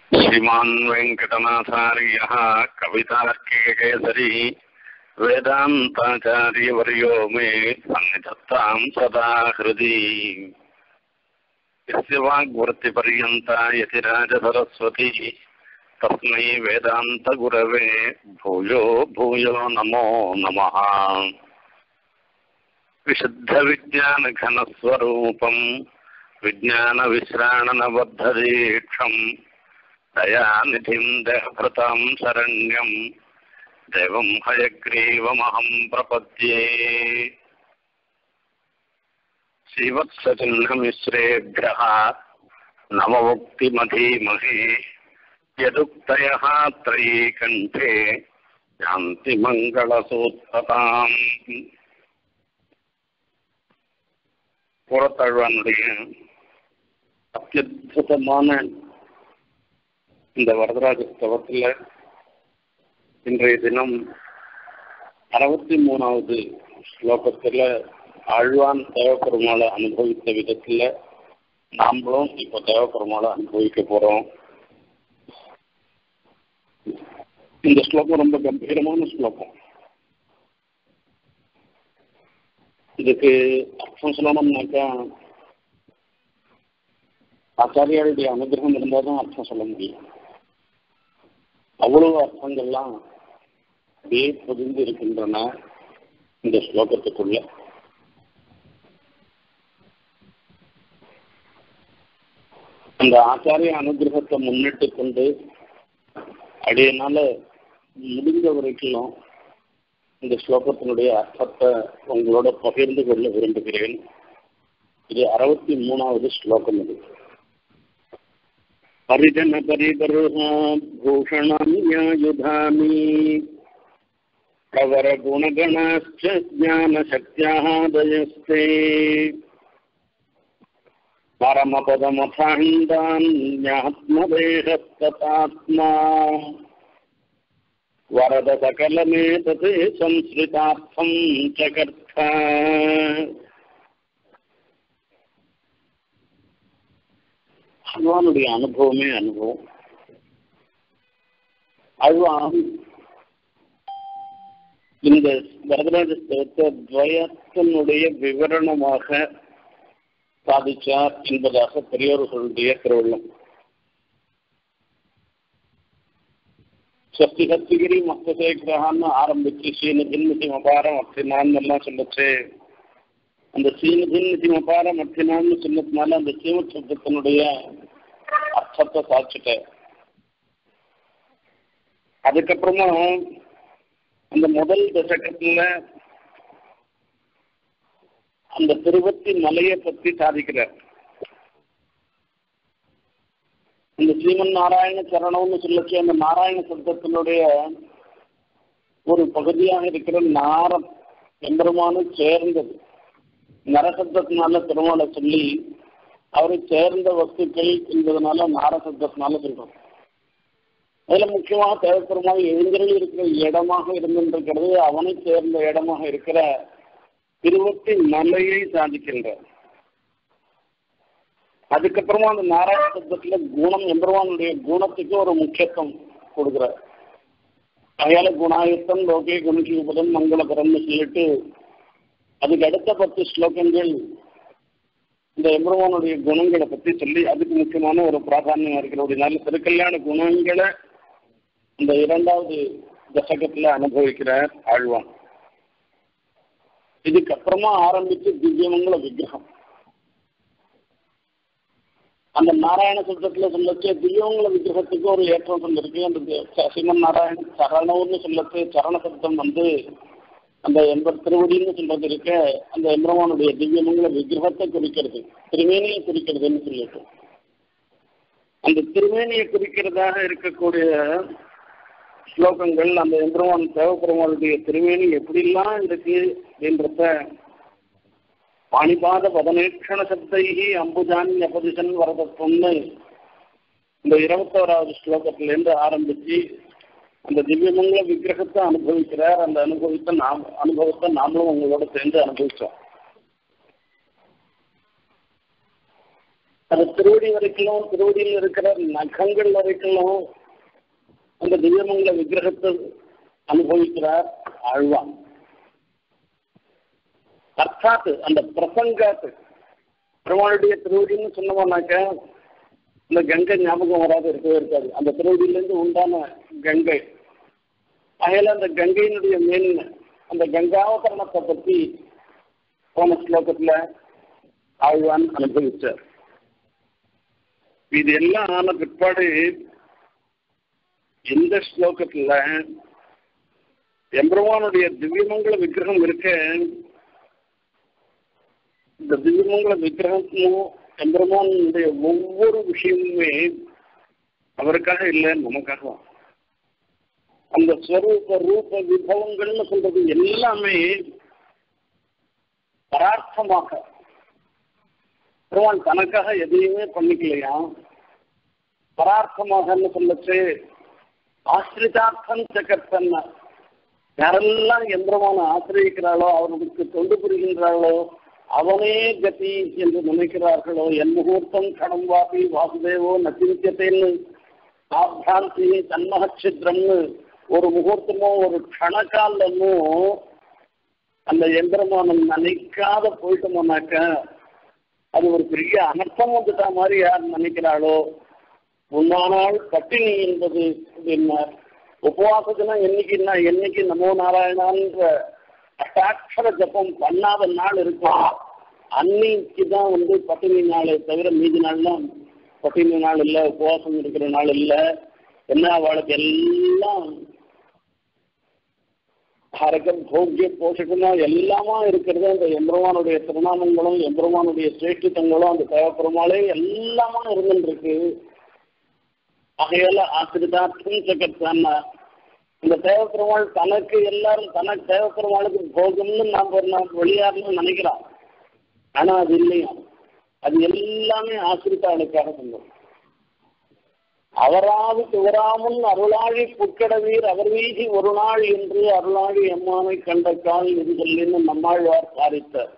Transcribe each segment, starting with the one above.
श्रीमान् वेङ्कटनाथार्यः कवितार्किककेसरी वेदान्ताचार्यवर्यो मे सन्निधत्ताम् सदा हृदि यस्य वाग्वृत्तिपर्यन्ता यतिराजसरस्वती तस्मै वेदान्तगुरवे भूयो भूयो नमो नमः विशुद्धविज्ञानघनस्वरूपम् विज्ञानविश्राणनबद्धदीक्षम् दयानिधिम् देहभृताम् शरण्यम् देवम् हयग्रीवमहम् प्रपद्ये श्रीवत्सचिह्नमिश्रेभ्यः नवमुक्तिमधीमहि यदुक्तयः त्रयी कण्ठे यान्ति मङ्गलसूत्रताम् புறத்தாழ்வானுடைய அத்தியுதமான இந்த வரதராஜ ஸ்தவத்தில் இன்றைய தினம் அறுபத்தி மூணாவது ஸ்லோகத்தில் ஆழ்வான் தேவப்பெருமாளை அனுபவித்த விதத்தில் நாமளும் இப்போ தேவப்பெருமாளை அனுபவிக்க போகிறோம் இந்த ஸ்லோகம் ரொம்ப கம்பீரமான ஸ்லோகம் இதுக்கு அர்த்தம் சொல்லணும்னாக்கா ஆச்சாரியாருடைய அனுகிரகம் இருந்தால் தான் அர்த்தம் சொல்ல முடியும் அவ்வளவு அர்த்தங்கள்லாம் அப்படியே பொதிந்து இருக்கின்றன இந்த ஸ்லோகத்துக்குள்ள அந்த ஆச்சாரிய அனுகிரகத்தை முன்னிட்டு கொண்டு அடியனால முடிஞ்ச வரைக்கும் இந்த ஸ்லோகத்தினுடைய அர்த்தத்தை உங்களோட பகிர்ந்து கொள்ள விரும்புகிறேன் இது அறுபத்தி மூணாவது ஸ்லோகம் இது பரிஜன பரிபருஹா பூஷணாயுதாமி கவர குணகணாச்ச ஜான சக்தியாதயஸ்தே பரமபதமசாந்தாத்மதேகத்ததாத்மா वरद सकलमेतत् संस्कृतार्थं चकर्थ பகவானுடைய அனுபவமே அனுபவம் அழ்வான் இந்த வரதராஜ ஸ்தவத்தை துவயத்தினுடைய விவரணமாக சாதிச்சார் என்பதாக பெரியோர்களுடைய திருவள்ளம் சக்தி சக்திகிரி மஸ்தசேகரகான்னு ஆரம்பிச்சு சீனதின் நிதி அபாரம் அர்த்தினான்னு எல்லாம் சொல்லச்சு அந்த சீனதின் நிதி அபாரம் அர்த்தினான்னு சொன்னதுனால அந்த சீம சப்தத்தினுடைய அர்த்தத்தை சாட்சிட்ட அதுக்கப்புறமா அந்த முதல் தசகத்துல அந்த திருவத்தி மலையை பத்தி சாதிக்கிறார் இந்த ஸ்ரீமன் நாராயண சரணம்னு சொல்லச்சு அந்த நாராயண சப்தத்தினுடைய ஒரு பகுதியாக இருக்கிற நாரம் எம்பெருமானு சேர்ந்தது நரசப்தத்தினால பெருமாளை சொல்லி அவரை சேர்ந்த வஸ்துக்கள் என்பதனால நாரசப்தத்தினால சொல்றோம் அதுல முக்கியமாக தேவைப்பெருமாள் எழுந்தருள் இருக்கிற இடமாக இருந்திருக்கிறது அவனை சேர்ந்த இடமாக இருக்கிற திருவத்தி மலையை சாதிக்கின்றார் அதுக்கப்புறமா அந்த நாராயண சப்தத்துல குணம் எம்பெருமானுடைய குணத்துக்கு ஒரு முக்கியத்துவம் கொடுக்குறார் அயால குணாயுத்தம் லோகே குணகி உபதம் மங்களகரம்னு சொல்லிட்டு அதுக்கு அடுத்த பத்து ஸ்லோகங்கள் இந்த எம்பெருமானுடைய குணங்களை பத்தி சொல்லி அதுக்கு முக்கியமான ஒரு பிராதானியம் இருக்கிறபடினால திருக்கல்யாண குணங்களை இந்த இரண்டாவது தசகத்துல அனுபவிக்கிறார் ஆழ்வான் இதுக்கப்புறமா ஆரம்பிச்சு திவ்யமங்கள விக்கிரகம் அந்த நாராயண சப்தத்துல சொல்லச்சு திவ்யமங்கள விக்கிரகத்துக்கு ஒரு ஏற்றம் சொல்லிருக்கு அந்த சிவன் நாராயண சரணம்னு சொல்லச்சு சரண சப்தம் வந்து அந்த எண்பது திருவடின்னு சொல்றது இருக்க அந்த எம்பெருமானுடைய திவ்யமங்கள விக்கிரகத்தை குறிக்கிறது திருமேனியை குறிக்கிறதுன்னு சொல்லிட்டு அந்த திருமேனியை குறிக்கிறதாக இருக்கக்கூடிய ஸ்லோகங்கள் அந்த எம்பெருமான் தேவபெருமானுடைய திருமேனி எப்படிலாம் இருக்கு அப்படின்றத பாணிபாத பதனேக்ஷண சப்தைகி அம்புஜான் அபதிசன் வரதத்துவம்னு இந்த இருபத்தோராவது ஸ்லோகத்திலேருந்து ஆரம்பிச்சு அந்த திவ்யமங்கள விக்கிரகத்தை அனுபவிக்கிறார் அந்த அனுபவித்த நாம் அனுபவத்தை நாமளும் உங்களோட சேர்ந்து அனுபவிச்சோம் அது திருவடி வரைக்கும் திருவடியில் இருக்கிற நகங்கள் வரைக்கும் அந்த திவ்யமங்கல விக்கிரகத்தை அனுபவிக்கிறார் ஆழ்வான் அர்த்தாத்து அந்த பிரசங்காத்து பெருமாளுடைய திருவடின்னு சொன்னோம்னாக்க இந்த கங்கை ஞாபகம் வராது இருக்கவே இருக்காது அந்த திருவடியிலேருந்து உண்டான கங்கை அதில் அந்த கங்கையினுடைய மேன் அந்த கங்காவதரணத்தை பற்றி போன ஸ்லோகத்தில் ஆழ்வான் அனுபவிச்சார் இது எல்லாம் ஆன பிற்பாடு இந்த ஸ்லோகத்துல எம்பெருமானுடைய திவ்யமங்கல விக்கிரகம் இருக்க இந்த திவ்யமங்கல விக்கிரகமும் எம்பெருமானுடைய ஒவ்வொரு விஷயமுமே அவருக்காக இல்லை நமக்காக அந்த ஸ்வரூப ரூப விபவங்கள்னு சொல்றது எல்லாமே பரார்த்தமாக பெருமான் தனக்காக எதையுமே பண்ணிக்கலையா பரார்த்தமாகன்னு சொல்லச்சு ஆசிரிதார்த்தம் சக்கர்த்தன் யாரெல்லாம் எந்திரமான ஆசிரியக்கிறாளோ அவர்களுக்கு தொண்டு புரிகின்றாளோ அவனே கதி என்று நினைக்கிறார்களோ என் முகூர்த்தம் கணம் வாபி வாசுதேவோ நச்சிந்தியத்தேன்னு ஆப்ராந்தி தன்மகச்சித்ரம்னு ஒரு முகூர்த்தமோ ஒரு க்ஷணகாலமோ அந்த எந்திரமானம் நினைக்காத போயிட்டோம்னாக்க அது ஒரு பெரிய அனர்த்தம் வந்துட்டா மாதிரி யார் நினைக்கிறாளோ முன்னாள் பட்டினி என்பது என்ன உபவாசத்தினா என்னைக்குன்னா என்னைக்கு நமோ நாராயணான்ற அஷ்டாட்சர ஜபம் பண்ணாத நாள் இருக்கும் அன்னைக்கு தான் வந்து பட்டினி நாளை தவிர மீதி நாள்லாம் பட்டினி நாள் இல்லை உபவாசம் இருக்கிற நாள் இல்லை என்ன அவளுக்கு எல்லாம் ஹரகம் போக்கிய போஷகமா எல்லாமா இருக்கிறது அந்த எம்பெருமானுடைய திருநாமங்களும் எம்பெருமானுடைய சிரேஷ்டித்தங்களும் அந்த தேவப்பெருமாளே எல்லாமா இருந்துருக்கு ஆகையால ஆசிரிதார்த்தம் ஜெகத்தான் இந்த தேவப்பெருமாள் தனக்கு எல்லாரும் தனக்கு தேவப்பெருமாளுக்கு போகும்னு நாம் நாம் வெளியாருன்னு நினைக்கிறோம் ஆனா அது இல்லையா அது எல்லாமே ஆசிரித்தாளுக்காக சொன்னோம் அவராது துவராமுன் அருளாழி புக்கடவீர் அவர் வீதி ஒரு நாள் என்று அருளாழி எம்மானை கண்ட கால் இது சொல்லின்னு நம்மாழ்வார் சாரித்தார்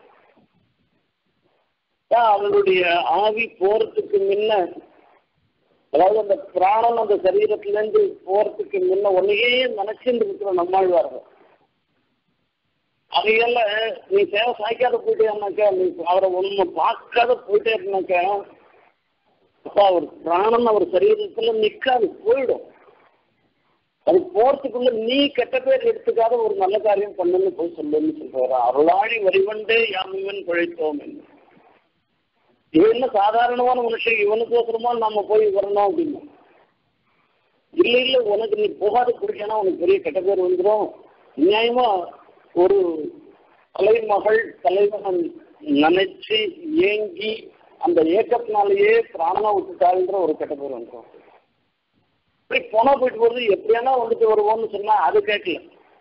அவளுடைய ஆவி போறதுக்கு முன்ன அதாவது அந்த பிராணம் அந்த சரீரத்திலேருந்து போறதுக்கு முன்ன ஒன்னையே நினைச்சுட்டு இருக்கிற நம்மாழ்வார்கள் அதையல்ல நீ சேவை சாய்க்காத போயிட்டேன்னாக்கா நீ அவரை ஒண்ணு பார்க்காத போயிட்டே இருந்தாக்கா அப்ப அவர் பிராணம் அவர் சரீரத்துல நிக்காது போயிடும் அது போறதுக்குள்ள நீ கெட்ட பேர் எடுத்துக்காத ஒரு நல்ல காரியம் பண்ணுன்னு போய் சொல்லுன்னு சொல்றாரு அருளாழி வரிவண்டே யாமிவன் பிழைத்தோம் என்று இவன் என்ன சாதாரணமான மனுஷன் இவனுக்கோசரமா நம்ம போய் வரணும் அப்படின்னு இல்ல இல்ல உனக்கு நீ போகாத குடிக்கணும் உனக்கு பெரிய கெட்ட பேர் வந்துடும் நியாயமா ஒரு தலைமகள் தலைவன் நினைச்சு ஏங்கி அந்த ஏக்கத்தினாலேயே பிராணமா விட்டுட்டாருன்ற ஒரு கெட்ட பேர் வந்துடும் இப்படி போனா போயிட்டு போறது எப்படியானா வந்துட்டு வருவோம்னு சொன்னா அது கேட்கல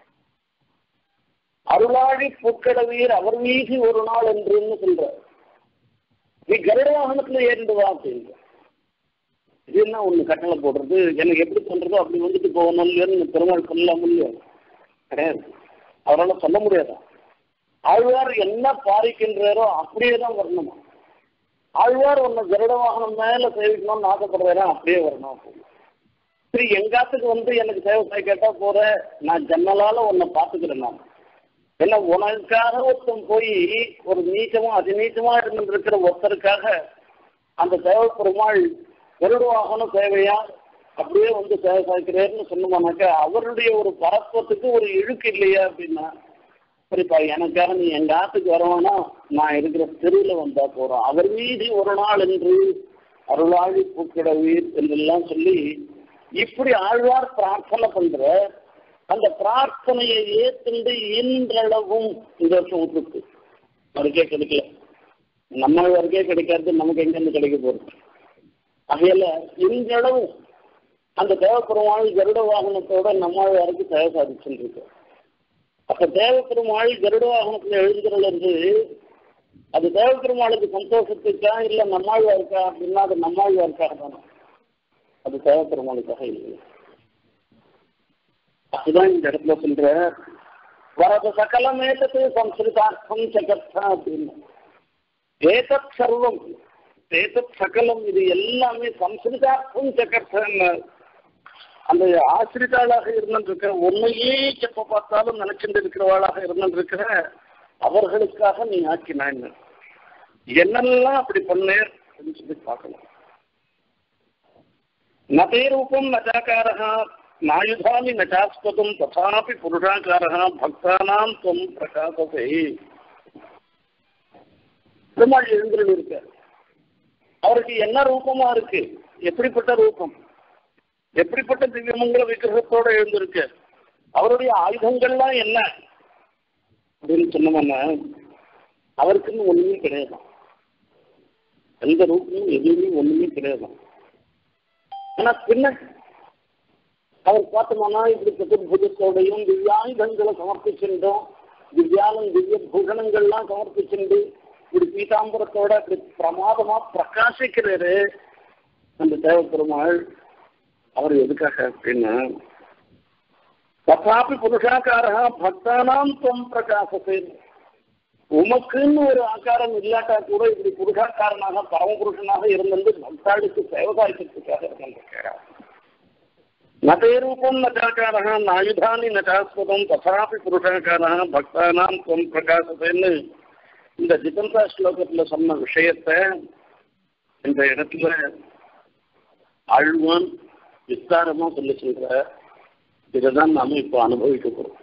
அருளாழி பூக்கடவீர் அவர் மீது ஒரு நாள் என்றுன்னு சொல்ற நீ கருட வாகனத்துல ஏறிண்டு வா அப்படின்ற இது என்ன ஒண்ணு கட்டளை போடுறது எனக்கு எப்படி பண்றதோ அப்படி வந்துட்டு போகணும் இல்லையோன்னு பெருமாள் சொல்லலாம் இல்லையோ கிடையாது அவரால் சொல்ல முடியாதா ஆழ்வார் என்ன பாரிக்கின்றாரோ அப்படியே தான் வரணுமா ஆழ்வார் உன்னை கருட வாகனம் மேல சேவிக்கணும்னு ஆசைப்படுறாரா அப்படியே வரணும் சரி எங்காத்துக்கு வந்து எனக்கு சேவை சாய் கேட்டா போற நான் ஜன்னலால உன்னை பாத்துக்கிறேன் நான் என்ன உனக்காக ஒருத்தன் போய் ஒரு நீச்சமா அதிநீச்சமா இருந்துருக்கிற ஒருத்தருக்காக அந்த தேவ பெருமாள் கருட வாகனம் சேவையா அப்படியே வந்து சேவை சாய்க்கிறேன்னு சொன்னோம்னாக்கா அவருடைய ஒரு பரத்துவத்துக்கு ஒரு இழுக்கு இல்லையா அப்படின்னா சரிப்பா எனக்காக நீ எங்க ஆத்துக்கு வரவானா நான் இருக்கிற தெருவில் வந்தா போறோம் அவர் மீது ஒரு நாள் என்று அருளாழி பூக்கிடவீர் என்றெல்லாம் சொல்லி இப்படி ஆழ்வார் பிரார்த்தனை பண்ற அந்த பிரார்த்தனையை ஏத்துண்டு இன்றளவும் இந்த வருஷம் விட்டுருக்கு அவருக்கே கிடைக்கல நம்ம வரைக்கே கிடைக்காது நமக்கு எங்கிருந்து கிடைக்க போறது ஆகையில இன்றளவும் அந்த தேவப்பெருமாள் கருட வாகனத்தோட நம்மாழ்வாருக்கு தேவை சாதிச்சுட்டு இருக்கு அப்ப தேவப்பெருமாள் கருட வாகனத்துல எழுதுகிறது அது தேவப்பெருமாளுக்கு சந்தோஷத்துக்கா இல்ல நம்மாழ்வாருக்கா அப்படின்னா அது நம்மாழ்வாருக்காக தானே அது தேவப்பெருமாளுக்காக இல்லை அதுதான் இந்த இடத்துல சொல்ற வரது சகலம் ஏதத்து சம்ஸ்கிருதார்த்தம் ஜகத்தா அப்படின்னு ஏதத் சர்வம் சேதத் சகலம் இது எல்லாமே சம்ஸ்கிருதார்த்தம் சக்கர்த்தன்னு அந்த ஆசிரிதாளாக இருந்திருக்கிற உண்மையே எப்ப பார்த்தாலும் நினைச்சுட்டு இருக்கிறவாளாக இருந்திருக்கிற அவர்களுக்காக நீ ஆக்கினான் என்னெல்லாம் அப்படி பண்ணேர் அப்படின்னு சொல்லி பார்க்கணும் நதே ரூபம் நச்சாக்காரः நாயுதானி நச்சாஸ்பதம் ததாபி புருஷாக்காரः பக்தானாம் துவம் பிரகாசத்தை பெருமாள் எழுந்திரல் இருக்க அவருக்கு என்ன ரூபமா இருக்கு எப்படிப்பட்ட ரூபம் எப்படிப்பட்ட திவ்யமங்கல விக்கிரகத்தோட எழுந்திருக்கு அவருடைய ஆயுதங்கள்லாம் என்ன அப்படின்னு சொன்னோம்னா அவருக்குன்னு ஒண்ணுமே கிடையாது எந்த ரூபமும் எதுவுமே ஒண்ணுமே கிடையாது ஆனா பின்ன அவர் பார்த்தோம்னா இப்படி சதுர்புஜத்தோடையும் திவ்யாயுதங்களை சமர்ப்பிச்சுட்டோம் திவ்யானம் திவ்ய பூஷணங்கள்லாம் சமர்ப்பிச்சுண்டு இப்படி பீதாம்பரத்தோட இப்படி பிரமாதமா பிரகாசிக்கிறாரு அந்த தேவப்பெருமாள் அவர் எதுக்காக அப்படின்னா ததாபி புருஷாக்காரா பக்தானாம் தொம் பிரகாசத்தை உமக்குன்னு ஒரு ஆக்காரம் இல்லாட்டா கூட இப்படி புருஷாக்காரனாக பரமபுருஷனாக இருந்திருந்து பக்தாளுக்கு சேவகாய்க்கிறதுக்காக இருந்திருக்கிறார் நதே ரூபம் நச்சாக்காரः நாயுதானி நச்சாஸ்பதம் ததாபி புருஷாக்காரः பக்தானாம் தொம் பிரகாசத்தைன்னு இந்த ஜிதந்தா ஸ்லோகத்துல சொன்ன விஷயத்த இந்த இடத்துல ஆழ்வான் விஸ்தாரமா சொல்லி சொல்ற இதைதான் நாம இப்போ அனுபவிக்க போறோம்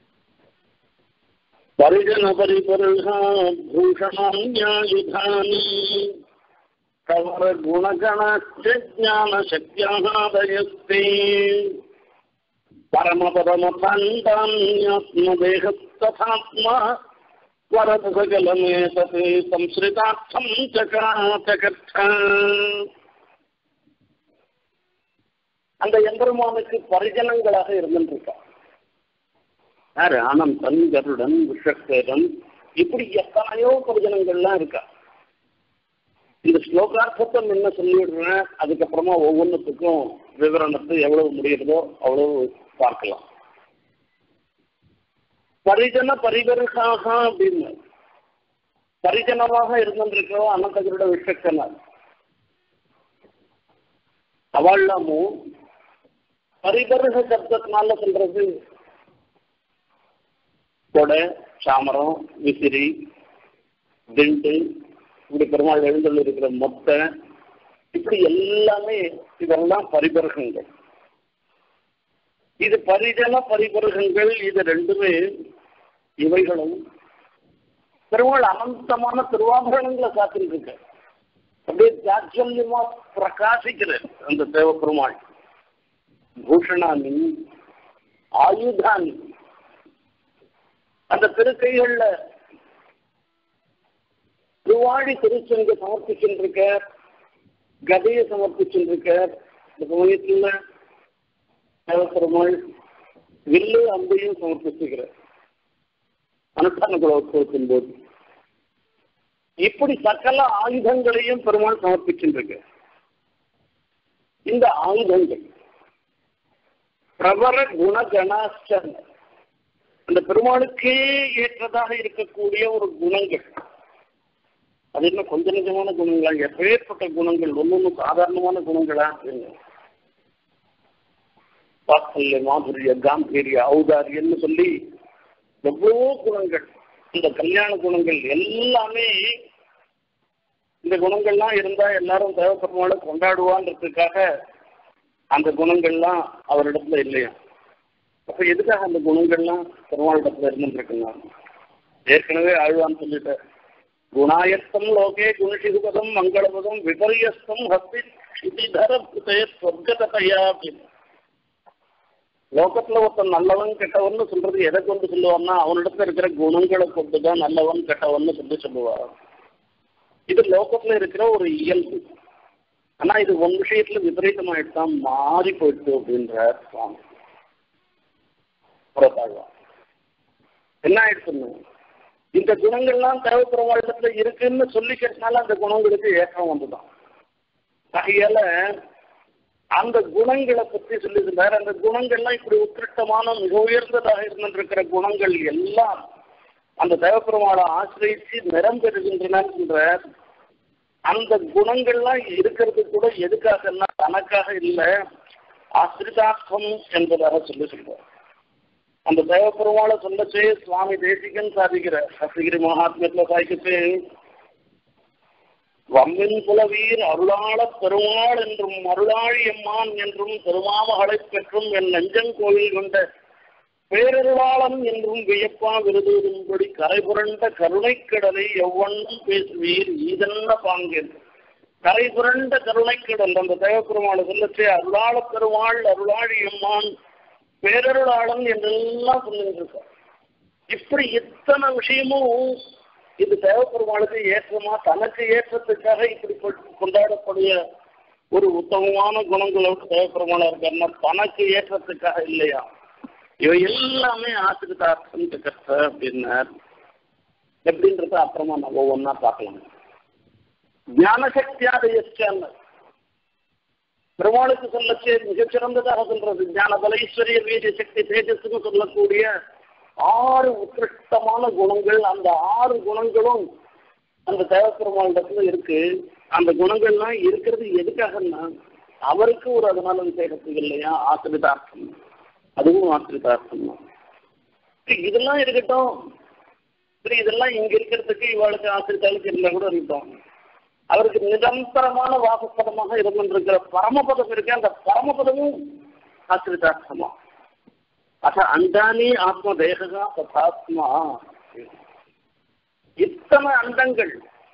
பரிஜன பரிபருஷா பூஷணான்யாயுதானி கவர குணகணான சக்தியாதயஸ்தே பரமபரமபாண்டாத்மதேகஸ்ததாத்மா வரத சகலமேதத் சம்ஸ்ருதார்த்தம் சகாச்சகர்த்த அந்த எம்பெருமானுக்கு பரிஜனங்களாக இருந்துருக்கா யாரு ஆனந்தன் கருடன் விஷக்தேதன் இப்படி எத்தனையோ பரிஜனங்கள்லாம் இருக்கா இந்த ஸ்லோகார்த்தத்தை முன்ன சொல்லிடுறேன் அதுக்கப்புறமா ஒவ்வொன்றுத்துக்கும் விவரணத்தை எவ்வளவு முடியுறதோ அவ்வளவு பார்க்கலாம் பரிஜன பரிவருஷாக அப்படின்னு பரிஜனமாக இருந்திருக்கிறோம் அனந்தகருட விஷக்தனார் அவள்லாமும் பரிபருஷ சப்தத்தினால சொல்றது கொடை சாமரம் விசிறி திண்டு இப்படி பெருமாள் எழுந்தல் இருக்கிற மொத்த இப்படி எல்லாமே இதெல்லாம் பரிபருகங்கள் இது பரிஜன பரிபருகங்கள் இது ரெண்டுமே இவைகளும் பெருமாள் அனந்தமான திருவாபரணங்களை காத்திருக்கு அப்படியே ஜாச்சல்யமா பிரகாசிக்கிறது அந்த தேவ பெருமாள் பூஷணானி ஆயுதானி அந்த திருக்கைகள்ல திருவாடி திருச்செங்க சமர்ப்பிச்சுருக்க கதையை சமர்ப்பிச்சுருக்க இந்த சமயத்துல தேவப்பெருமாள் வில்லு அம்பையும் சமர்ப்பிச்சுக்கிறார் அனுஷ்டான குலோத்சவத்தின் போது இப்படி சகல ஆயுதங்களையும் பெருமாள் சமர்ப்பிச்சுருக்க இந்த ஆயுதங்கள் பிரபர குணகணாச்சன் அந்த பெருமாளுக்கே ஏற்றதாக இருக்கக்கூடிய ஒரு குணங்கள் அது என்ன கொஞ்ச நிஜமான குணங்கள் எப்பேற்பட்ட குணங்கள் ஒன்னொன்னு சாதாரணமான குணங்களா அப்படின்னு வாத்சல்ய மாதுரிய காம்பீரிய ஔதாரியன்னு சொல்லி எவ்வளவோ குணங்கள் இந்த கல்யாண குணங்கள் எல்லாமே இந்த குணங்கள்லாம் இருந்தா எல்லாரும் தேவப்பெருமாளை கொண்டாடுவான்றதுக்காக அந்த குணங்கள்லாம் அவரிடத்துல இல்லையா அப்ப எதுக்காக அந்த குணங்கள்லாம் பெருமாளிடத்துல இருந்துருக்குங்க ஏற்கனவே ஆழ்வான்னு சொல்லிட்டேன் குணாயத்தம் லோகே குணசிகுபதம் மங்களபதம் விபரியஸ்தம் ஹஸ்தி க்ஷிதிதர புதய சொர்க்கதையா அப்படின்னு லோகத்துல ஒருத்தன் நல்லவன் கெட்டவன் சொல்றது எதை கொண்டு சொல்லுவான்னா அவனிடத்துல இருக்கிற குணங்களை கொண்டுதான் நல்லவன் கெட்டவன் சொல்லி சொல்லுவார் இது லோகத்துல இருக்கிற ஒரு இயல்பு ஆனா இது ஒன் விஷயத்துல விபரீதமாயிட்டுதான் மாறி போயிடுச்சு அப்படின்ற சுவாமி புறத்தாழ்வா என்ன ஆயிடுச்சுன்னு இந்த குணங்கள்லாம் தேவைப்படுறவங்களிடத்துல இருக்குன்னு சொல்லிக்கிறதுனால அந்த குணங்களுக்கு ஏற்றம் வந்துதான் ஆகையால அந்த குணங்களை பற்றி சொல்லியிருந்தார் அந்த குணங்கள்லாம் இப்படி உத்திருட்டமான மிக உயர்ந்ததாக இருந்திருக்கிற குணங்கள் எல்லாம் அந்த தேவப்பெருமாளை ஆசிரியச்சு நிறம் பெறுகின்றன என்ற அந்த குணங்கள்லாம் இருக்கிறது கூட எதுக்காகன்னா தனக்காக இல்லை ஆசிரிதார்த்தம் என்பதாக சொல்லி சொல்றார் அந்த தேவப்பெருமாளை சொல்லச்சே சுவாமி தேசிகன் சாதிக்கிற சசிகிரி மகாத்மியத்துல சாய்க்கிட்டு வம்மின் புலவீர் அருளாளப் பெருமாள் என்றும் அருளாழி எம்மான் என்றும் பெருமாமகளை பெற்றும் என் நெஞ்சங்கோயில் கொண்ட பேரருளாளன் என்றும் வியப்பா விருதும்படி கரை புரண்ட கருணைக்கடலை எவ்வண்ணம் பேசுவீர் ஈதன்ன பாங்கேன் கரை புரண்ட கருணைக்கடல் அந்த தேவப்பெருமாளை சொல்லச்சே அருளாள பெருமாள் அருளாழி எம்மான் பேரருளாளன் என்றெல்லாம் சொல்லிட்டு இருக்கார் இப்படி இத்தனை விஷயமும் இது தேவப்பெருமாளுக்கு ஏற்றமா தனக்கு ஏற்றத்துக்காக இப்படி கொண்டாடக்கூடிய ஒரு உத்தமமான குணங்களோட தேவப்பெருமாளா இருக்காருன்னா தனக்கு ஏற்றத்துக்காக இல்லையா இவை எல்லாமே ஆசிரிதார்த்தம் கஷ்ட அப்படின்னார் எப்படின்றத அப்புறமா நம்ம ஒவ்வொன்னா பார்க்கலாம் ஞானசக்தியாதயச்சான்னு பெருமாளுக்கு சொல்லச்சே மிகச்சிறந்ததாக சொல்றது ஞான பலேஸ்வரிய வீரிய சக்தி தேஜஸ்ன்னு சொல்லக்கூடிய ஆறு உத்கிருஷ்டமான குணங்கள் அந்த ஆறு குணங்களும் அந்த தேவப்பெருமாளிடத்துல இருக்கு அந்த குணங்கள்லாம் இருக்கிறது எதுக்காகன்னா அவருக்கு ஒரு அதனால விசேஷத்துக்கு இல்லையா ஆசிரிதார்த்தம் அதுவும் ஆசிரிதார்த்தம் தான் இதெல்லாம் இருக்கட்டும் சரி இதெல்லாம் இங்க இருக்கிறதுக்கு இவாளுக்கு ஆசிரித்தாளுக்கு இருந்தா கூட இருக்கட்டும் அவருக்கு நிரந்தரமான வாசப்பதமாக இருந்திருக்கிற பரமபதம் இருக்கு அந்த பரமபதமும் ஆசிரிதார்த்தமா அத அண்டானி ஆத்ம தேகா ததாத்மா இத்தனை அண்டங்கள்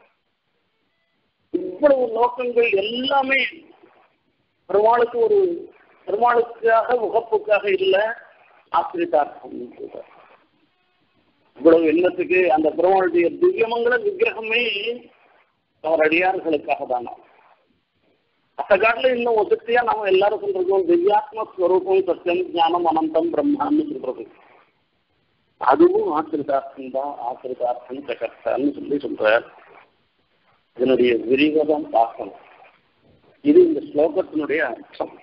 இவ்வளவு நோக்கங்கள் எல்லாமே பெருமாளுக்கு ஒரு பெருமாளுக்காக உகப்புக்காக இல்ல ஆசிரிதார்த்தம் இவ்வளவு எண்ணத்துக்கு அந்த பெருமாளுடைய திவ்யமங்கல விக்கிரகமே அவர் அடியார்களுக்காக தானா அந்த காட்டில் இன்னும் ஒசத்தியா நம்ம எல்லாரும் சொல்றோம் திவ்யாத்ம ஸ்வரூபம் சத்தியம் ஞானம் அனந்தம் பிரம்மான்னு சொல்றது அதுவும் ஆசிரிதார்த்தம் தான் ஆசிரிதார்த்தம் சகர்த்தான்னு சொல்லி சொல்றார் இதனுடைய விரிவதம் பார்க்கணும் இது இந்த ஸ்லோகத்தினுடைய அர்த்தம்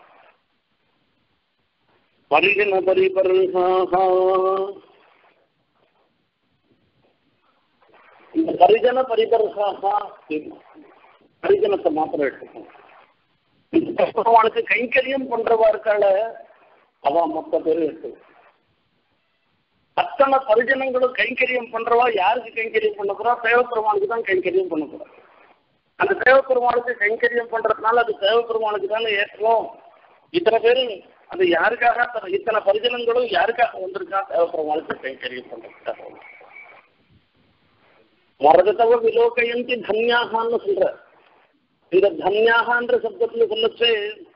பரிஜன பரிபர்ஹா இந்த பரிஜன பரிபர்ஹா பரிஜனத்தை மாத்திரம் எடுத்துக்கணும் பெருமானுக்கு கைங்கரியம் பண்றவா இருக்கால அவ மொத்த பேரும் எடுத்து அத்தனை பரிஜனங்களும் கைங்கரியம் பண்றவா யாருக்கு கைங்கரியம் பண்ண போறா தேவப்பெருமானுக்கு தான் கைங்கரியம் பண்ண போறா அந்த தேவப்பெருமானுக்கு கைங்கரியம் பண்றதுனால அது தேவப்பெருமானுக்கு தானே ஏற்றணும் இத்தனை பேரு அது யாருக்காக இத்தனை பரிஜனங்களும் யாருக்காக வந்திருக்கா தேவப்பெருமானுக்கு கைங்கரியம் பண்றதுக்காக மரதத்தவ விலோகயந்தி தன்யாகான்னு சொல்ற இந்த தன்யாகன்ற சப்தத்துல சொல்லச்சு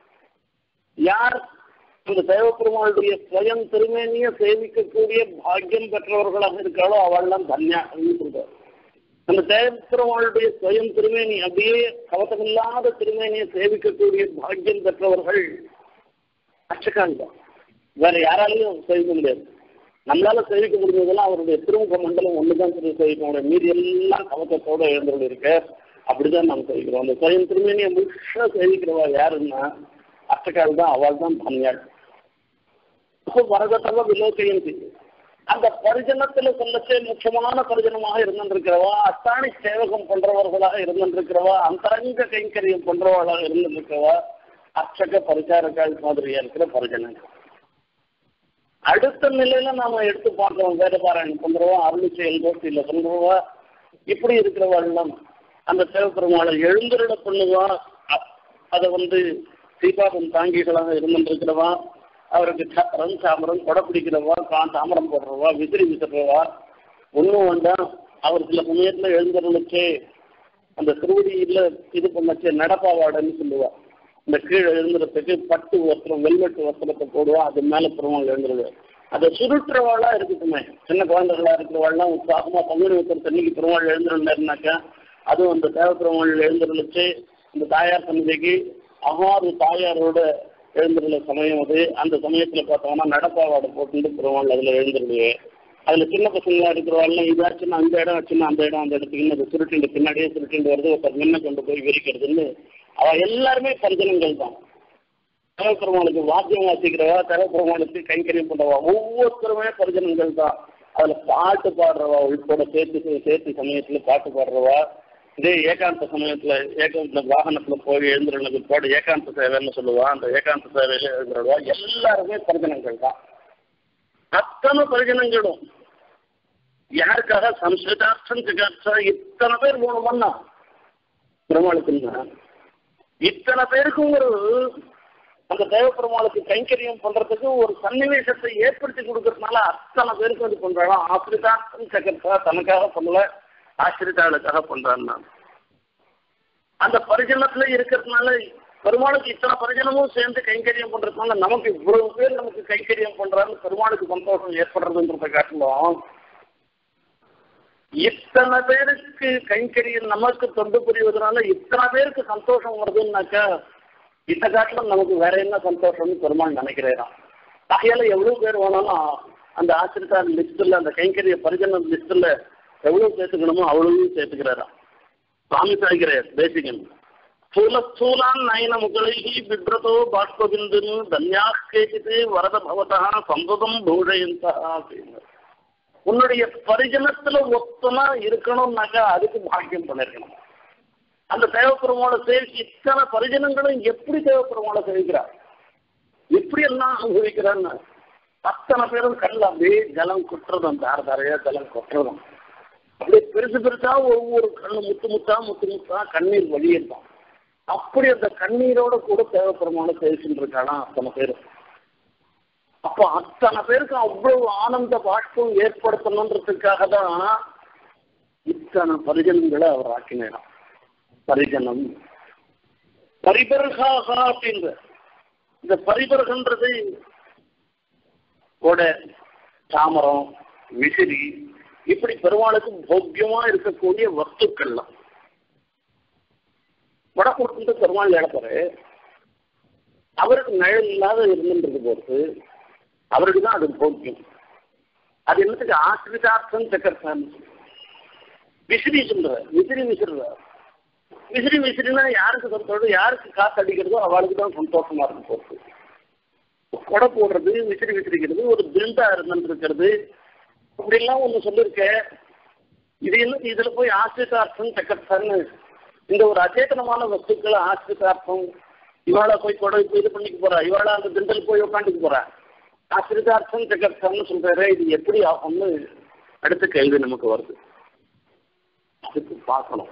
யார் இந்த தேவப்பெருமாளுடைய ஸ்வயம் திருமேனிய சேவிக்கக்கூடிய பாக்கியம் பெற்றவர்களாக இருக்காளோ அவள்லாம் தன்யாகன்னு சொல்றார் அந்த தேவப்பெருமாளுடைய ஸ்வயம் திருமேனி அப்படியே கவசமில்லாத திருமேனியை சேவிக்கக்கூடிய பாக்கியம் பெற்றவர்கள் அச்சகான் தான் வேற யாராலையும் சேவிக்க முடியாது நம்மளால சேவிக்க முடிஞ்சதெல்லாம் அவருடைய திருமுக மண்டலம் ஒண்ணுதான் சொல்லி சேவிக்க முடியும் மீதி எல்லாம் கவசத்தோட எழுந்தோடு இருக்க அப்படிதான் நாம் சேவிக்கிறோம் அந்த சுயம் திருமேனியை முழுசா சேவிக்கிறவா யாருன்னா அஷ்டகால் தான் அவள் தான் தன்யாள் அப்போ வரதத்தவ விலோகையந்தி அந்த பரிஜனத்துல சொல்லச்சே முக்கியமான பரிஜனமாக இருந்திருக்கிறவா அத்தாணி சேவகம் பண்றவர்களாக இருந்திருக்கிறவா அந்தரங்க கைங்கரியம் பண்றவர்களாக இருந்திருக்கிறவா அர்ச்சக பரிசாரக்கால் மாதிரியா இருக்கிற பரிஜனங்கள் அடுத்த நிலையில நாம எடுத்து பார்க்கிறோம் வேத பாராயணம் பண்றவா அருள் செயல் கோஷ்டியில பண்றவா இப்படி இருக்கிறவாள்லாம் அந்த சிவபெருமாளை எழுந்தருட பண்ணுவா அதை வந்து சீபாதம் தாங்கிகளாக இருந்திருக்கிறவா அவருக்கு சக்கரம் சாமரம் கொடை பிடிக்கிறவா கான் தாமரம் போடுறவா விசிறி விசிறவா ஒன்றும் வேண்டாம் அவர் சில சமயத்துல எழுந்தருளுச்சே அந்த திருவடியில இது பண்ணச்சே நடப்பாவாடன்னு சொல்லுவா இந்த கீழே எழுந்துறதுக்கு பட்டு வஸ்திரம் வெல்வெட்டு வஸ்திரத்தை போடுவா அது மேல பெருமாள் எழுந்துருது அதை சுருட்டுறவாளா இருக்கட்டுமே சின்ன குழந்தைகளா இருக்கிறவாள்லாம் உற்சாகமா பங்குனி உத்தர தண்ணிக்கு பெருமாள் எழுந்திருந்தாருனாக்கா அதுவும் அந்த தேவ பெருமாள் எழுந்திருந்துச்சு இந்த தாயார் சன்னதிக்கு அகாறு தாயாரோட எழுந்திருந்த சமயம் அது அந்த சமயத்துல பார்த்தோம்னா நடப்பாவாடை போட்டு பெருமாள் அதுல எழுந்திருடுவேன் அதுல சின்ன பசங்களா இருக்கிறவாள்லாம் இதாச்சுன்னா அந்த இடம் வச்சுன்னா அந்த இடம் அந்த இடத்துக்கு அது சுருட்டிண்டு பின்னாடியே சுருட்டிண்டு வருது ஒருத்தர் முன்ன கொண்டு போய் விரிக்கிறதுன்னு அவ எல்லாருமே பரிஜனங்கள் தான் தேவப்பெருமானுக்கு வாத்தியம் வாசிக்கிறவா தேவப்பெருமானுக்கு கைங்கரியம் பண்றவா ஒவ்வொருத்தருமே பரிஜனங்கள் தான் அதுல பாட்டு பாடுறவா உள்பட சேர்த்து சேர்த்து சமயத்துல பாட்டு பாடுறவா இதே ஏகாந்த சமயத்துல ஏகாந்த வாகனத்துல போய் எழுந்துருனுக்கு போடு ஏகாந்த சேவைன்னு சொல்லுவா அந்த ஏகாந்த சேவையில எழுந்துருவா எல்லாருமே பரிஜனங்கள் தான் அத்தனை பரிஜனங்களும் யாருக்காக சம்ஸ்கிருதார்த்தம் ஜிகார்த்தா இத்தனை பேர் போகணுமன்னா பெருமாளுக்குன்னா இத்தனை பேருக்கும் ஒரு அந்த தேவ பெருமாளுக்கு கைங்கரியம் பண்றதுக்கு ஒரு சன்னிவேசத்தை ஏற்படுத்தி கொடுக்கறதுனால அத்தனை பேருக்கும் இது பண்றாலும் ஆசிரிதார்த்தம் ஜெகத்தா தனக்காக பண்ணல ஆசிரிதாளுக்காக பண்றான்னா அந்த பரிஜனத்துல இருக்கிறதுனால பெருமாளுக்கு இத்தனை பரிஜனமும் சேர்ந்து கைங்கரியம் பண்றதுனால நமக்கு இவ்வளவு பேர் நமக்கு கைங்கரியம் பண்றாங்க பெருமாளுக்கு சந்தோஷம் ஏற்படுறதுன்றத காட்டிலும் இத்தனை பேருக்கு கைங்கரியம் நமக்கு தொண்டு புரிவதனால இத்தனை பேருக்கு சந்தோஷம் வருதுன்னாக்கா இந்த காட்டிலும் நமக்கு வேற என்ன சந்தோஷம்னு பெருமாள் நினைக்கிறேன் ஆகையால எவ்வளவு பேர் வேணாலும் அந்த ஆசிரியர் லிஸ்ட்ல அந்த கைங்கரிய பரிஜன லிஸ்ட்ல எவ்வளவு சேர்த்துக்கணுமோ அவ்வளவு சேர்த்துக்கிறாராம் சுவாமி சாய்கிறார் தேசிகன் ஸ்தூல ஸ்தூலான் நயன முகளைஹி பிப்ரதோ பாஷ்பபிந்துன்னு தன்யாக கேச்சித்து வரத பவதா சம்பதம் பூஷயந்தா அப்படின்னு உன்னுடைய பரிஜனத்துல ஒத்தனா இருக்கணும்னாக்கா அதுக்கு பாக்கியம் பண்ணிருக்கணும் அந்த தேவப்பெருமாளை சேவிச்சு இத்தனை பரிஜனங்களும் எப்படி தேவப்பெருமாளை சேவிக்கிறார் எப்படி எல்லாம் அனுபவிக்கிறான்னு அத்தனை பேரும் கண்ணில் அப்படியே ஜலம் கொட்டுறதும் தார தாரையா ஜலம் கொட்டுறதும் அப்படியே பெருசு பெருசா ஒவ்வொரு கண்ணு முத்து முத்தா முத்து முத்தா கண்ணீர் வழியிருப்பான் அப்படி அந்த கண்ணீரோட கூட தேவப்பெருமாளை சேவிச்சுட்டு இருக்கானா அத்தனை பேரும் அப்போ அத்தனை பேருக்கு அவ்வளவு ஆனந்த பாஷ்பம் ஏற்படுத்தணுன்றதுக்காக தான் இத்தனை பரிஜனங்களை அவர் ஆக்கினாராம் பரிஜனம் பரிபர்காக அப்படின்ற இந்த பரிபர்கன்றது கொடை தாமரம் விசிறி இப்படி பெருமாளுக்கு போக்கியமா இருக்கக்கூடிய வஸ்துக்கள்லாம் கொடை கொடுத்துட்டு பெருமாள் இழப்பாரு அவருக்கு நிழல் இல்லாத இருந்துன்றது பொறுத்து அவருக்கு தான் அது போக்கியம் அது என்னத்துக்கு ஆசிரிதார்த்தம் சக்கரத்தான் விசிறி சொல்ற விசிறி விசிறுற விசிறி விசிறினா யாருக்கு சந்தோஷம் யாருக்கு காசு அடிக்கிறதோ அவளுக்கு தான் சந்தோஷமா இருக்கும் போறது கொடை போடுறது விசிறி விசிறிக்கிறது ஒரு பிருந்தா இருந்துருக்கிறது இப்படிலாம் ஒன்று சொல்லியிருக்கேன் இது என்ன இதுல போய் ஆசிரிதார்த்தம் சக்கரத்தான்னு இந்த ஒரு அச்சேதனமான வஸ்துக்களை ஆசிரிதார்த்தம் இவாளை போய் கொடை போய் இது பண்ணிக்க போறா இவாளை அந்த திண்டல் போய் உட்காந்துக்க போறா ஆசிரிதார்த்தம் சக்கரத்தான்னு சொல்றாரு இது எப்படி ஆகும்னு அடுத்த கேள்வி நமக்கு வருது அதுக்கு பார்க்கணும்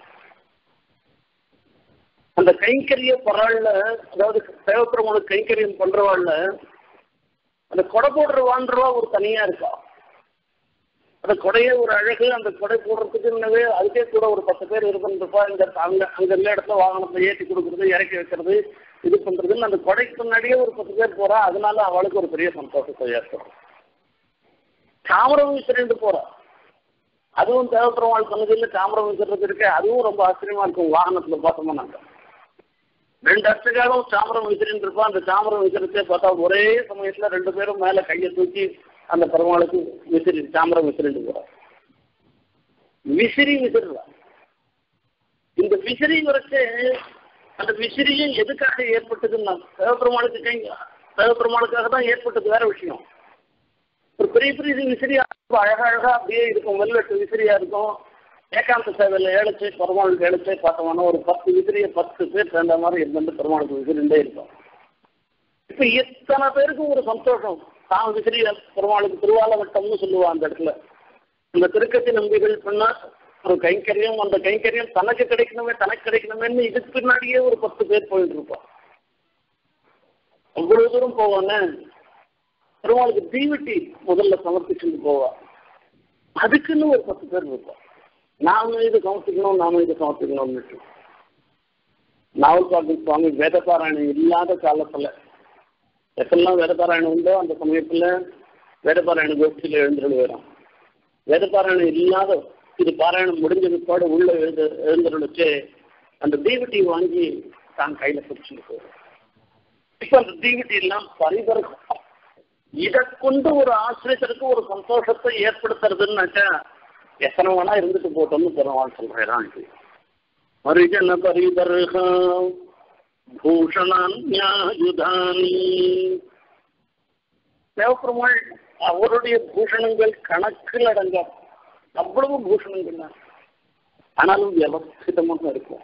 அந்த கைங்கரிய பராள்ல அதாவது தேவப்பெருமானுக்கு கைங்கரியம் பண்றவாள்ல அந்த கொடை போடுற வாழ்றவா ஒரு தனியா இருக்கா அந்த கொடையே ஒரு அழகு அந்த கொடை போடுறதுக்கு முன்னவே அதுக்கே கூட ஒரு பத்து பேர் இருப்பா இந்த அங்க அங்க எல்லா இடத்துல வாகனத்தை ஏற்றி கொடுக்கறது இறக்கி வைக்கிறது இது பண்றதுன்னு அந்த கொடைக்கு முன்னாடியே ஒரு பத்து பேர் போறா அதனால அவளுக்கு ஒரு பெரிய சந்தோஷத்தை ஏற்படும் தாமரம் விசிறிட்டு போறா அதுவும் தேவப்பெருமாள் சொன்னதில்ல தாமரம் விசிறது இருக்கு அதுவும் ரொம்ப ஆச்சரியமா இருக்கும் வாகனத்துல பார்த்தோம்னா நாங்க ரெண்டு அர்ச்சகாலும் தாமரம் விசிறின்னு இருப்போம் அந்த தாமரம் விசிறத்தே பார்த்தா ஒரே சமயத்துல ரெண்டு பேரும் மேல கையை தூக்கி அந்த பெருமாளுக்கு விசிறி தாமரம் விசிறிட்டு போறார் விசிறி விசிறா இந்த விசிறி வரைச்சு அந்த விசிறியும் எதுக்காக ஏற்பட்டதுன்னா தேவப்பெருமாளுக்கு கை தேவப்பெருமாளுக்காக தான் ஏற்பட்டது வேற விஷயம் ஒரு பெரிய பெரிய விசிறியா அழகழகா அப்படியே இருக்கும் வெல்வெட்டு விசிறியா இருக்கும் ஏகாந்த சேவையில் ஏழைச்சு பெருமாளுக்கு ஏழைச்சே பார்த்தோம்னா ஒரு பத்து விசிறிய பத்து பேர் சேர்ந்த மாதிரி இருந்து பெருமாளுக்கு விசிறிண்டே இருக்கும் இப்ப இத்தனை பேருக்கு ஒரு சந்தோஷம் தான் விசிறிய பெருமாளுக்கு திருவாலவட்டம்னு சொல்லுவா அந்த இடத்துல இந்த திருக்கத்தி நம்பிகள் பண்ணா ஒரு கைங்கரியம் அந்த கைங்கரியம் தனக்கு கிடைக்கணுமே தனக்கு கிடைக்கணுமேன்னு இதுக்கு பின்னாடியே ஒரு பத்து பேர் போயிட்டு இருப்பான் அவ்வளவு தூரம் போவானே பெருமாளுக்கு தீவட்டி முதல்ல சமர்ப்பிச்சுட்டு போவா அதுக்குன்னு ஒரு பத்து பேர் இருப்போம் நாம இது சமர்ப்பிக்கணும் நாம இது சமர்ப்பிக்கணும்னு நாவல்பாட்டி சுவாமி வேதபாராயணம் இல்லாத காலத்துல எப்பெல்லாம் வேதபாராயணம் உண்டோ அந்த சமயத்துல வேதபாராயண கோஷ்டியில எழுந்துருள் வரும் வேதபாராயணம் இல்லாத இது பாராயணம் முடிஞ்ச பிற்பாடு உள்ள எழுந்து எழுந்துருளுச்சு அந்த தீவட்டி வாங்கி தான் கையில பிடிச்சிட்டு போவோம் இப்ப அந்த தீவட்டி எல்லாம் பரிவர்க்கம் இதை கொண்டு ஒரு ஆசிரியருக்கு ஒரு சந்தோஷத்தை ஏற்படுத்துறதுன்னாக்கா எத்தனை வேணா இருந்துட்டு போட்டோம்னு பெருமாள் சொல்றான் பரிஜன பரிதர்க பூஷணான்யாயுதானி தேவப்பெருமாள் அவருடைய பூஷணங்கள் கணக்கில் அடங்க அவ்வளவு பூஷணங்கள் தான் ஆனாலும் வியவஸ்திதமாக இருக்கும்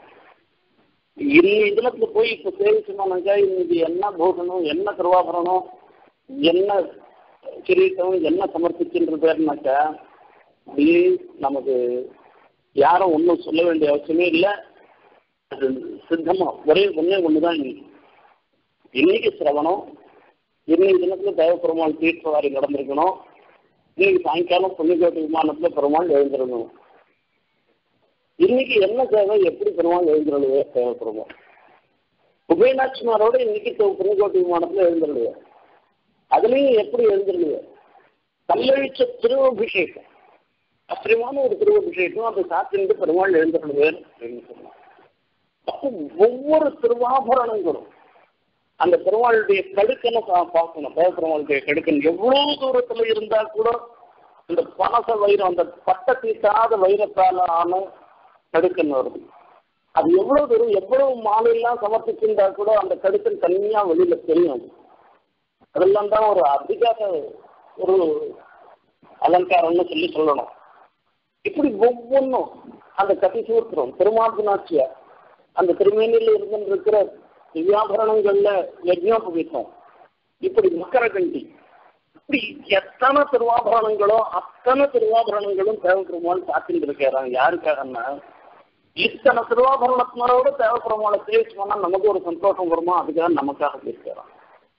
இன்னி தினத்துல போய் இப்ப சேவிச்சோம்னாக்கா இன்னைக்கு என்ன பூஷணம் என்ன திருவாபரணம் என்ன கிரீட்டம் என்ன சமர்ப்பிச்சுன்ற பேர்னாக்கா அப்படியே நமக்கு யாரும் ஒன்றும் சொல்ல வேண்டிய அவசியமே இல்லை அது சித்தமா ஒரே ஒன்னே ஒண்ணுதான் இன்னைக்கு இன்னைக்கு சிரவணம் இன்னைக்கு தினத்துல தேவபெருமாள் தீர்த்தவாரி நடந்திருக்கணும் இன்னைக்கு சாயங்காலம் புண்ணியகோட்டை விமானத்துல பெருமாள் எழுந்திருக்கணும் இன்னைக்கு என்ன தேவை எப்படி பெருமாள் எழுந்திருளுவே தேவைப்படுவோம் உபயநாச்சிமாரோட இன்னைக்கு புண்ணியகோட்டை விமானத்துல எழுந்திருளுவே அதுலயும் எப்படி எழுந்திருளுவே கல்லழிச்ச திருவபிஷேகம் ஆச்சரியமான ஒரு திருவபிஷேகம் அதை சாத்திட்டு பெருமாள் எழுந்திருளுவேன் அப்படின்னு சொன்னார் அப்போ ஒவ்வொரு திருவாபரணங்களும் அந்த பெருமாளுடைய கடுக்கனை பார்க்கணும் பெருமாளுடைய கடுக்கன் எவ்வளவு தூரத்துல இருந்தா கூட இந்த பனச வைரம் அந்த பட்ட தீட்டாத வைரத்தால ஆன கடுக்கன் வருது அது எவ்வளவு தூரம் எவ்வளவு மாலையெல்லாம் சமர்ப்பிச்சிருந்தா கூட அந்த கடுக்கன் தனியா வெளியில தெரியும் அது அதெல்லாம் தான் ஒரு அதிகார ஒரு அலங்காரம்னு சொல்லி சொல்லணும் இப்படி ஒவ்வொன்றும் அந்த கட்டி சூத்திரம் திருமார்புநாச்சியார் அந்த திருமேனியில் இருந்திருக்கிற திவ்யாபரணங்கள்ல யஜ்னோபவீதம் இப்படி மக்கரகண்டி இப்படி எத்தனை திருவாபரணங்களோ அத்தனை திருவாபரணங்களும் தேவப்பெருமாள் காத்துட்டு இருக்கிறாங்க யாருக்காகன்னா இத்தனை திருவாபரணத்தினரோட தேவப்பெருமாளை சேவிச்சோம்னா நமக்கு ஒரு சந்தோஷம் வருமா அதுக்காக நமக்காக பேசுகிறான்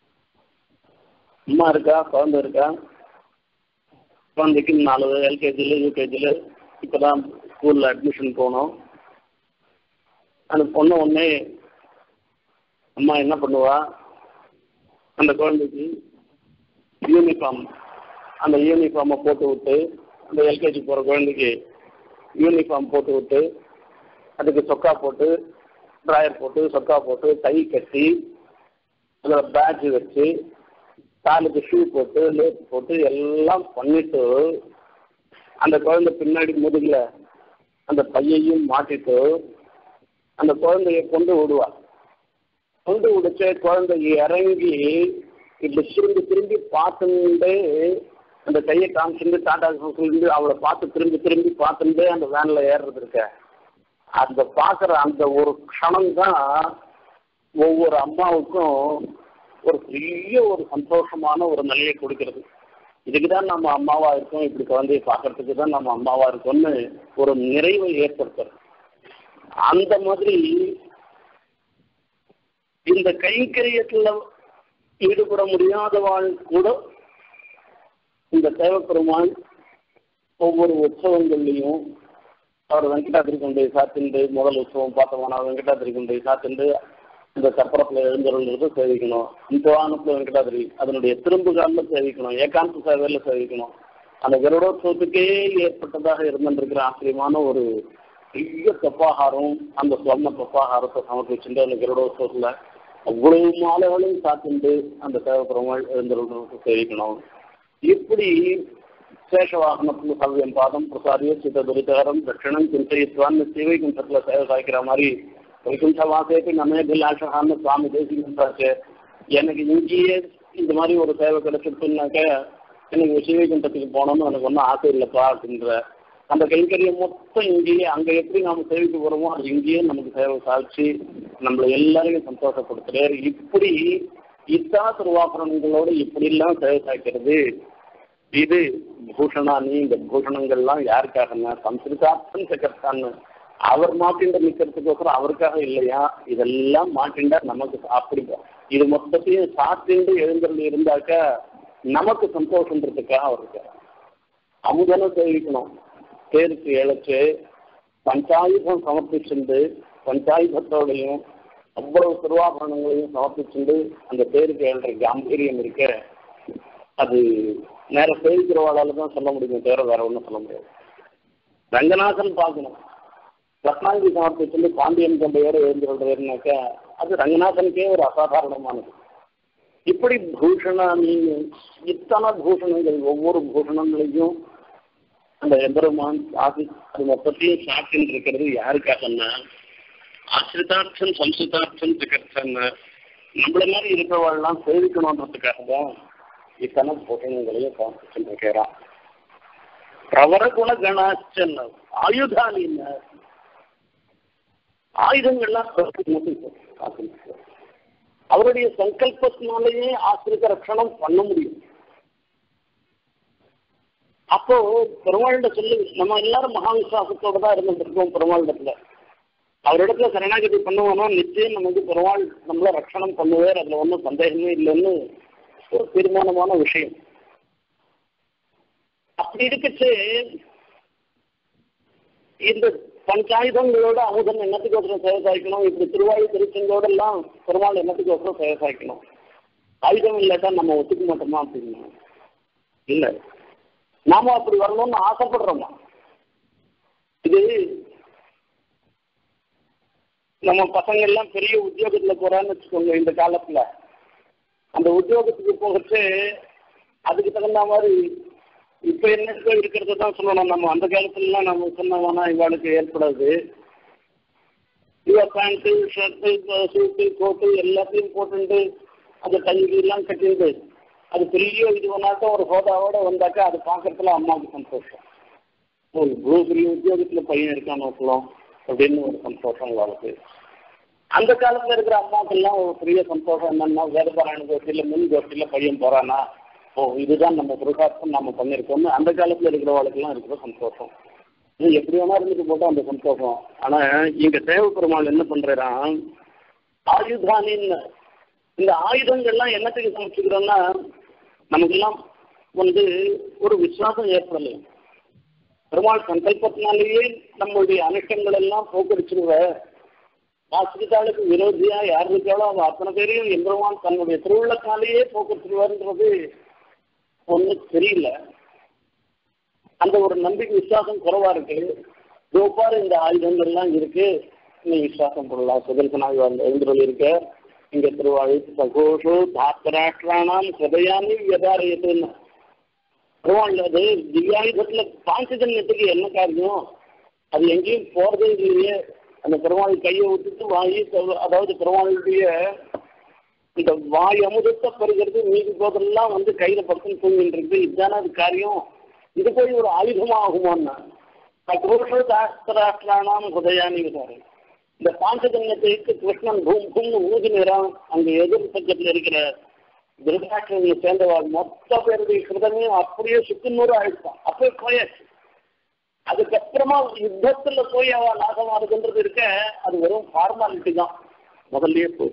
அம்மா இருக்கா குழந்தை இருக்கா குழந்தைக்கு நாலு எல்கேஜியில் யூகேஜியில் இப்போதான் ஸ்கூலில் அட்மிஷன் போனோம் அந்த பொண்ணு ஒன்னே அம்மா என்ன பண்ணுவா அந்த குழந்தைக்கு யூனிஃபார்ம் அந்த யூனிஃபார்மை போட்டு விட்டு அந்த எல்கேஜி போகிற குழந்தைக்கு யூனிஃபார்ம் போட்டு விட்டு அதுக்கு சொக்கா போட்டு ட்ராயர் போட்டு சொக்கா போட்டு டை கட்டி அதில் பேட்ஜ் வச்சு காலுக்கு ஷூ போட்டு லேஸ் போட்டு எல்லாம் பண்ணிட்டு அந்த குழந்தை பின்னாடி முதுகில் அந்த பையையும் மாட்டிட்டு அந்த குழந்தைய கொண்டு விடுவா கொண்டு விடுச்ச குழந்தை இறங்கி இப்படி திரும்பி திரும்பி பார்த்துட்டு அந்த கையை காமிச்சுட்டு டாடா சொல்லிட்டு அவளை பார்த்து திரும்பி திரும்பி பார்த்துட்டு அந்த வேன்ல ஏறுறது இருக்க அந்த பார்க்குற அந்த ஒரு க்ஷணம் தான் ஒவ்வொரு அம்மாவுக்கும் ஒரு பெரிய ஒரு சந்தோஷமான ஒரு நிலையை கொடுக்கிறது இதுக்கு தான் நம்ம அம்மாவா இருக்கோம் இப்படி குழந்தைய பார்க்கறதுக்கு தான் நம்ம அம்மாவா இருக்கோம்னு ஒரு நிறைவை ஏற்படுத்துறது அந்த மாதிரி இந்த கைங்கரியத்துல ஈடுபட முடியாதவாள் கூட இந்த தேவப்பெருமாள் ஒவ்வொரு உற்சவங்கள்லையும் அவர் வெங்கடாத்திரி கொண்டு சாத்திண்டு முதல் உற்சவம் பார்த்தோம்னா வெங்கடாத்திரி கொண்டு சாத்திண்டு இந்த சப்பரத்தில் எழுந்தருள்றது சேவிக்கணும் இந்தவானத்தில் வெங்கடாதிரி அதனுடைய திரும்பு காலில் சேவிக்கணும் ஏகாந்த சேவையில் சேவிக்கணும் அந்த கருடோத்சவத்துக்கே ஏற்பட்டதாக இருந்திருக்கிற ஆச்சரியமான ஒரு பெரிய தொப்பாகாரம் அந்த சொர்ண தொப்பாகாரத்தை சமர்ப்பிச்சுட்டு அந்த கருடோத்சவத்தில் அவ்வளவு மாலைகளையும் சாத்திண்டு அந்த தேவபெருமாள் எழுந்தருள்றது சேவிக்கணும் இப்படி சேஷவாகனத்தில் சவ்யம் பாதம் பிரசாரிய சித்த துரிதகரம் தட்சிணம் சிந்தயித்வான்னு சிவைகுண்டத்தில் சேவை சாய்க்கிற மாதிரி வைகுண்ட வாசேக்கு நமேபிலாஷகான்னு சுவாமி தேசிகன்றாச்சு எனக்கு இங்கேயே இந்த மாதிரி ஒரு சேவை கிடைச்சிருச்சுனாக்க எனக்கு சிவைகுண்டத்துக்கு போகணும்னு எனக்கு ஒன்றும் ஆசை இல்லைப்பா அப்படின்ற அந்த கைங்கரியம் மொத்தம் இங்கேயே அங்கே எப்படி நாம சேவைக்கு போகிறோமோ அது இங்கேயே நமக்கு சேவை சாட்சி நம்மளை எல்லாரையும் சந்தோஷப்படுத்துறாரு இப்படி இத்தா திருவாபரணங்களோடு இப்படிலாம் சேவை சாய்க்கிறது இது பூஷணானி இந்த பூஷணங்கள்லாம் யாருக்காகன்னா சம்ஸ்கிருதார்த்தம் சக்கரத்தான்னு அவர் மாட்டிண்ட நிக்கிறதுக்கோசரம் அவருக்காக இல்லையா இதெல்லாம் மாட்டிண்டா நமக்கு அப்படி இது மொத்தத்தையும் சாத்திண்டு எழுந்தருள் இருந்தாக்க நமக்கு சந்தோஷன்றதுக்காக அவருக்கு அமுதனை சேவிக்கணும் பேருக்கு இழைச்சு பஞ்சாயுதம் சமர்ப்பிச்சுண்டு பஞ்சாயுதத்தோடையும் அவ்வளவு திருவாபரணங்களையும் சமர்ப்பிச்சுண்டு அந்த பேருக்கு எழுற காம்பீரியம் இருக்க அது நேர சேவிக்கிறவாளால தான் சொல்ல முடியும் தவிர வேற ஒன்றும் சொல்ல முடியாது ரங்கநாதன் பார்க்கணும் ரத்னாங்கி சமர்ப்பிச்சுட்டு பாண்டியன் தந்தையோடு எழுந்துள்ளாருனாக்க அது ரங்கநாதனுக்கே ஒரு அசாதாரணமானது இப்படி பூஷணானி இத்தனை பூஷணங்கள் ஒவ்வொரு பூஷணங்களையும் அந்த எம்பெருமான் ஆசி அது மொத்தத்தையும் சாப்பிட்டு இருக்கிறது யாருக்காகன்னா ஆசிரிதார்த்தம் சம்ஸ்கிருதார்த்தம் திகர்த்தன்னு நம்மள மாதிரி இருக்கிறவாள்லாம் சேவிக்கணுன்றதுக்காக தான் இத்தனை பூஷணங்களையும் சமர்ப்பிச்சுட்டு இருக்கிறான் பிரவர குண கணாச்சன் ஆயுதானின்னு ஆயுதங்கள்லாம் அவருடைய சங்கல்பத்தினாலேயே ஆசிரியர் ரட்சணம் பண்ண முடியும் அப்போ பெருமாள்கிட்ட சொல்லி நம்ம எல்லாரும் மகா விசுவாசத்தோட தான் இருந்துருக்கோம் பெருமாளிடத்துல அவரிடத்துல சரணாகதி பண்ணுவோம்னா நிச்சயம் நமக்கு பெருமாள் நம்மள ரட்சணம் பண்ணுவார் அதுல ஒன்றும் சந்தேகமே இல்லைன்னு ஒரு தீர்மானமான விஷயம் அப்படி இருக்கச்சு இந்த பஞ்சாயுதங்களோட அமுதன் என்னத்துக்கு ஒருத்தர் சேவை சாய்க்கணும் இப்படி திருவாயு திருச்செங்கோட எல்லாம் பெருமாள் என்னத்துக்கு ஒருத்தர் சேவை சாய்க்கணும் ஆயுதம் இல்லாட்டா நம்ம ஒத்துக்க மாட்டோமா அப்படின்னா இல்லை நாம அப்படி வரணும்னு ஆசைப்படுறோமா இது நம்ம பசங்க எல்லாம் பெரிய உத்தியோகத்துல போறான்னு வச்சுக்கோங்க இந்த காலத்துல அந்த உத்தியோகத்துக்கு போகச்சு அதுக்கு தகுந்த மாதிரி இப்ப என்ன இருக்கிறத தான் சொல்லணும் நம்ம அந்த காலத்துலலாம் நம்ம சொன்னோம்னா இவாளுக்கு ஏற்படாது இவ பேண்ட்டு ஷர்ட்டு சூட்டு கோட்டு எல்லாத்தையும் போட்டுட்டு அந்த கஞ்சிலாம் கட்டிட்டு அது பெரிய இது பண்ணாக்க ஒரு ஹோதாவோட வந்தாக்கா அது பார்க்கறதுல அம்மாவுக்கு சந்தோஷம் ஒரு இவ்வளோ பெரிய உத்தியோகத்துல பையன் இருக்கான் நோக்கலாம் அப்படின்னு ஒரு சந்தோஷம் வாழ்க்கை அந்த காலத்துல இருக்கிற அம்மாக்கெல்லாம் ஒரு பெரிய சந்தோஷம் என்னன்னா வேதபாராயண கோஷ்டியில முன் கோஷ்டியில பையன் போறானா ஓ இதுதான் நம்ம புருஷார்த்தம் நம்ம பண்ணியிருக்கோம்னு அந்த காலத்துல இருக்கிறவளுக்கெல்லாம் இருக்கிற சந்தோஷம் இது எப்படி வேணா இருந்துட்டு போட்டோம் அந்த சந்தோஷம் ஆனா இங்க தேவ பெருமாள் என்ன பண்றான் ஆயுதானின்னு இந்த ஆயுதங்கள்லாம் என்னத்துக்கு சமைச்சுக்கிறோம்னா நமக்கெல்லாம் வந்து ஒரு விசுவாசம் ஏற்படலை பெருமாள் சங்கல்பத்தினாலேயே நம்மளுடைய அனுஷ்டங்கள் எல்லாம் போக்கடிச்சிருவ ஆசிரிதாளுக்கு விரோதியா யார் இருக்காளோ அவ அத்தனை பேரையும் எம்பெருமான் தன்னுடைய திருவிழக்காலேயே போக்கடிச்சிருவார்ன்றது ஒண்ணு தெரியல அந்த ஒரு நம்பிக்கை விசுவாசம் குறைவா இருக்கு கோபார் இந்த ஆயுதங்கள்லாம் இருக்கு நீ விசுவாசம் பண்ணலாம் சுதர்சனாக எழுந்துள்ள இருக்க இங்க திருவாழி சகோஷோ தாத்தராஷ்டிரானாம் ஹிருதயாமி வியதாரயத்துன்னு பெருமாள் அது திவ்யாயுதத்துல பாஞ்சஜன்யத்துக்கு என்ன காரியம் அது எங்கேயும் போறதே இல்லையே அந்த பெருமாள் கையை விட்டுட்டு வாங்கி அதாவது பெருமாளுடைய இந்த வாய் அமுதத்தை பெறுகிறது மீதி போதெல்லாம் வந்து கையில பக்கம் தூங்கிட்டு இருக்கு இதுதானே அது காரியம் இது போய் ஒரு ஆயுதமாகுமான்னா சகோஷோ தாஸ்திராஷ்டிரானாம் ஹுதயானி விதாரு இந்த பாஞ்சஜன்யத்துக்கு கிருஷ்ணன் பூம் பூம்னு ஊதி நேரம் அங்க எதிர் பக்கத்துல இருக்கிற திருதாட்சணியை சேர்ந்தவாள் மொத்த பேருடைய கிருதமையும் அப்படியே சுக்குநூறு ஆயிடுச்சான் அப்படியே போயாச்சு அதுக்கப்புறமா யுத்தத்துல போய் அவ நாசமானதுன்றது இருக்க அது வெறும் ஃபார்மாலிட்டி தான் முதல்லயே போய்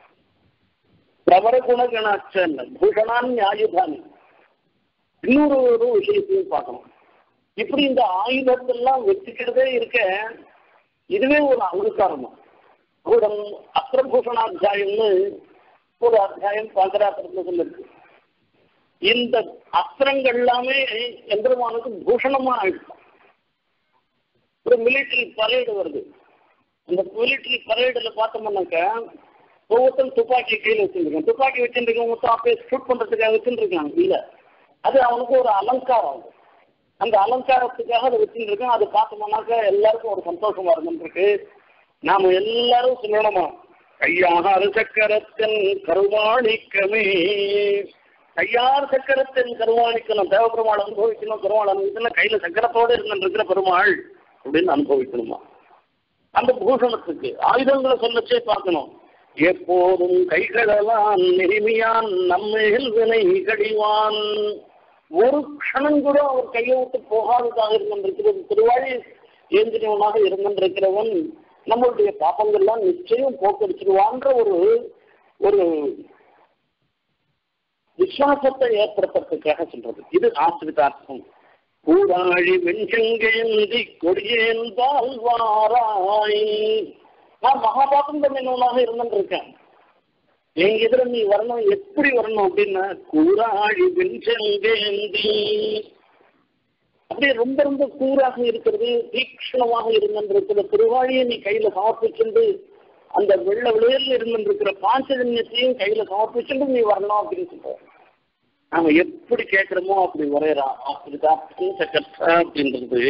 பிரபர குணகணாச்சன் பூஷணான் ஆயுதானி இன்னொரு ஒரு விஷயத்தையும் பார்க்கணும் இப்படி இந்த ஆயுதத்தெல்லாம் வச்சுக்கிறதே இருக்க இதுவே ஒரு அலங்காரம் தான் ஒரு அஸ்திரபூஷணாத்தியாயம்னு ஒரு அத்தியாயம் பாங்கராத்திரத்துல சொல்லிருக்கு இந்த அஸ்திரங்கள் எல்லாமே எந்திரமானுக்கு பூஷணமா ஆயிடுச்சு ஒரு மிலிட்டரி பரேடு வருது அந்த மிலிட்டரி பரேடுல பார்த்தோம்னாக்க ஒவ்வொருத்தரும் துப்பாக்கி கையில் வச்சுருக்கான் துப்பாக்கி வச்சுருக்கவங்க மொத்தம் அப்பயே ஷூட் பண்றதுக்காக வச்சுருக்காங்க இல்ல அது அவனுக்கு ஒரு அலங்காரம் அந்த அலங்காரத்துக்காக அதை வச்சுருக்கோம் அது பார்த்தோம்னாக்க எல்லாருக்கும் ஒரு சந்தோஷமா இருந்துருக்கு நாம எல்லாரும் சொல்லணுமா கையாறு சக்கரத்தின் கருவாணிக்கமே கையார் சக்கரத்தின் கருவாணிக்கணும் தேவபெருமாள் அனுபவிக்கணும் பெருமாள் அனுபவிக்கணும் கையில சக்கரத்தோடு இருந்துருக்கிற பெருமாள் அப்படின்னு அனுபவிக்கணுமா அந்த பூஷணத்துக்கு ஆயுதங்களை சொல்லச்சே பார்க்கணும் எப்போதும் கைகளெல்லாம் நெருமியான் நம்மேல் வினை கடிவான் ஒரு க்ஷணம் கூட அவர் கையை விட்டு போகாததாக இருந்திருக்கிறது திருவாழி ஏந்தினவனாக இருந்திருக்கிறவன் நம்மளுடைய பாப்பங்கள்லாம் நிச்சயம் போக்கடிச்சிருவான்ற ஒரு ஒரு விசுவாசத்தை ஏற்படுத்துறதுக்காக சொல்றது இது ஆசிரிதார்த்தம் கூடாழி வெண்செங்கேந்தி கொடியேன் வாழ்வாராய் நான் மகாபாபம் பண்ணினவனாக இருந்திருக்கேன் எங்க எதிர நீ வரணும் எப்படி வரணும் அப்படின்னா கூறாழி வெண்செங்கேந்தி அப்படியே ரொம்ப ரொம்ப கூறாக இருக்கிறது தீக்ஷணமாக இருந்திருக்கிற திருவாழியை நீ கையில சமர்ப்பிச்சுண்டு அந்த வெள்ள விளையல் இருந்திருக்கிற பாஞ்சஜன்யத்தையும் கையில சமர்ப்பிச்சுண்டு நீ வரணும் அப்படின்னு சொல்ற நாம எப்படி கேட்கிறோமோ அப்படி வரையறான் அப்படிதான் சக்கர்த்தா அப்படின்றது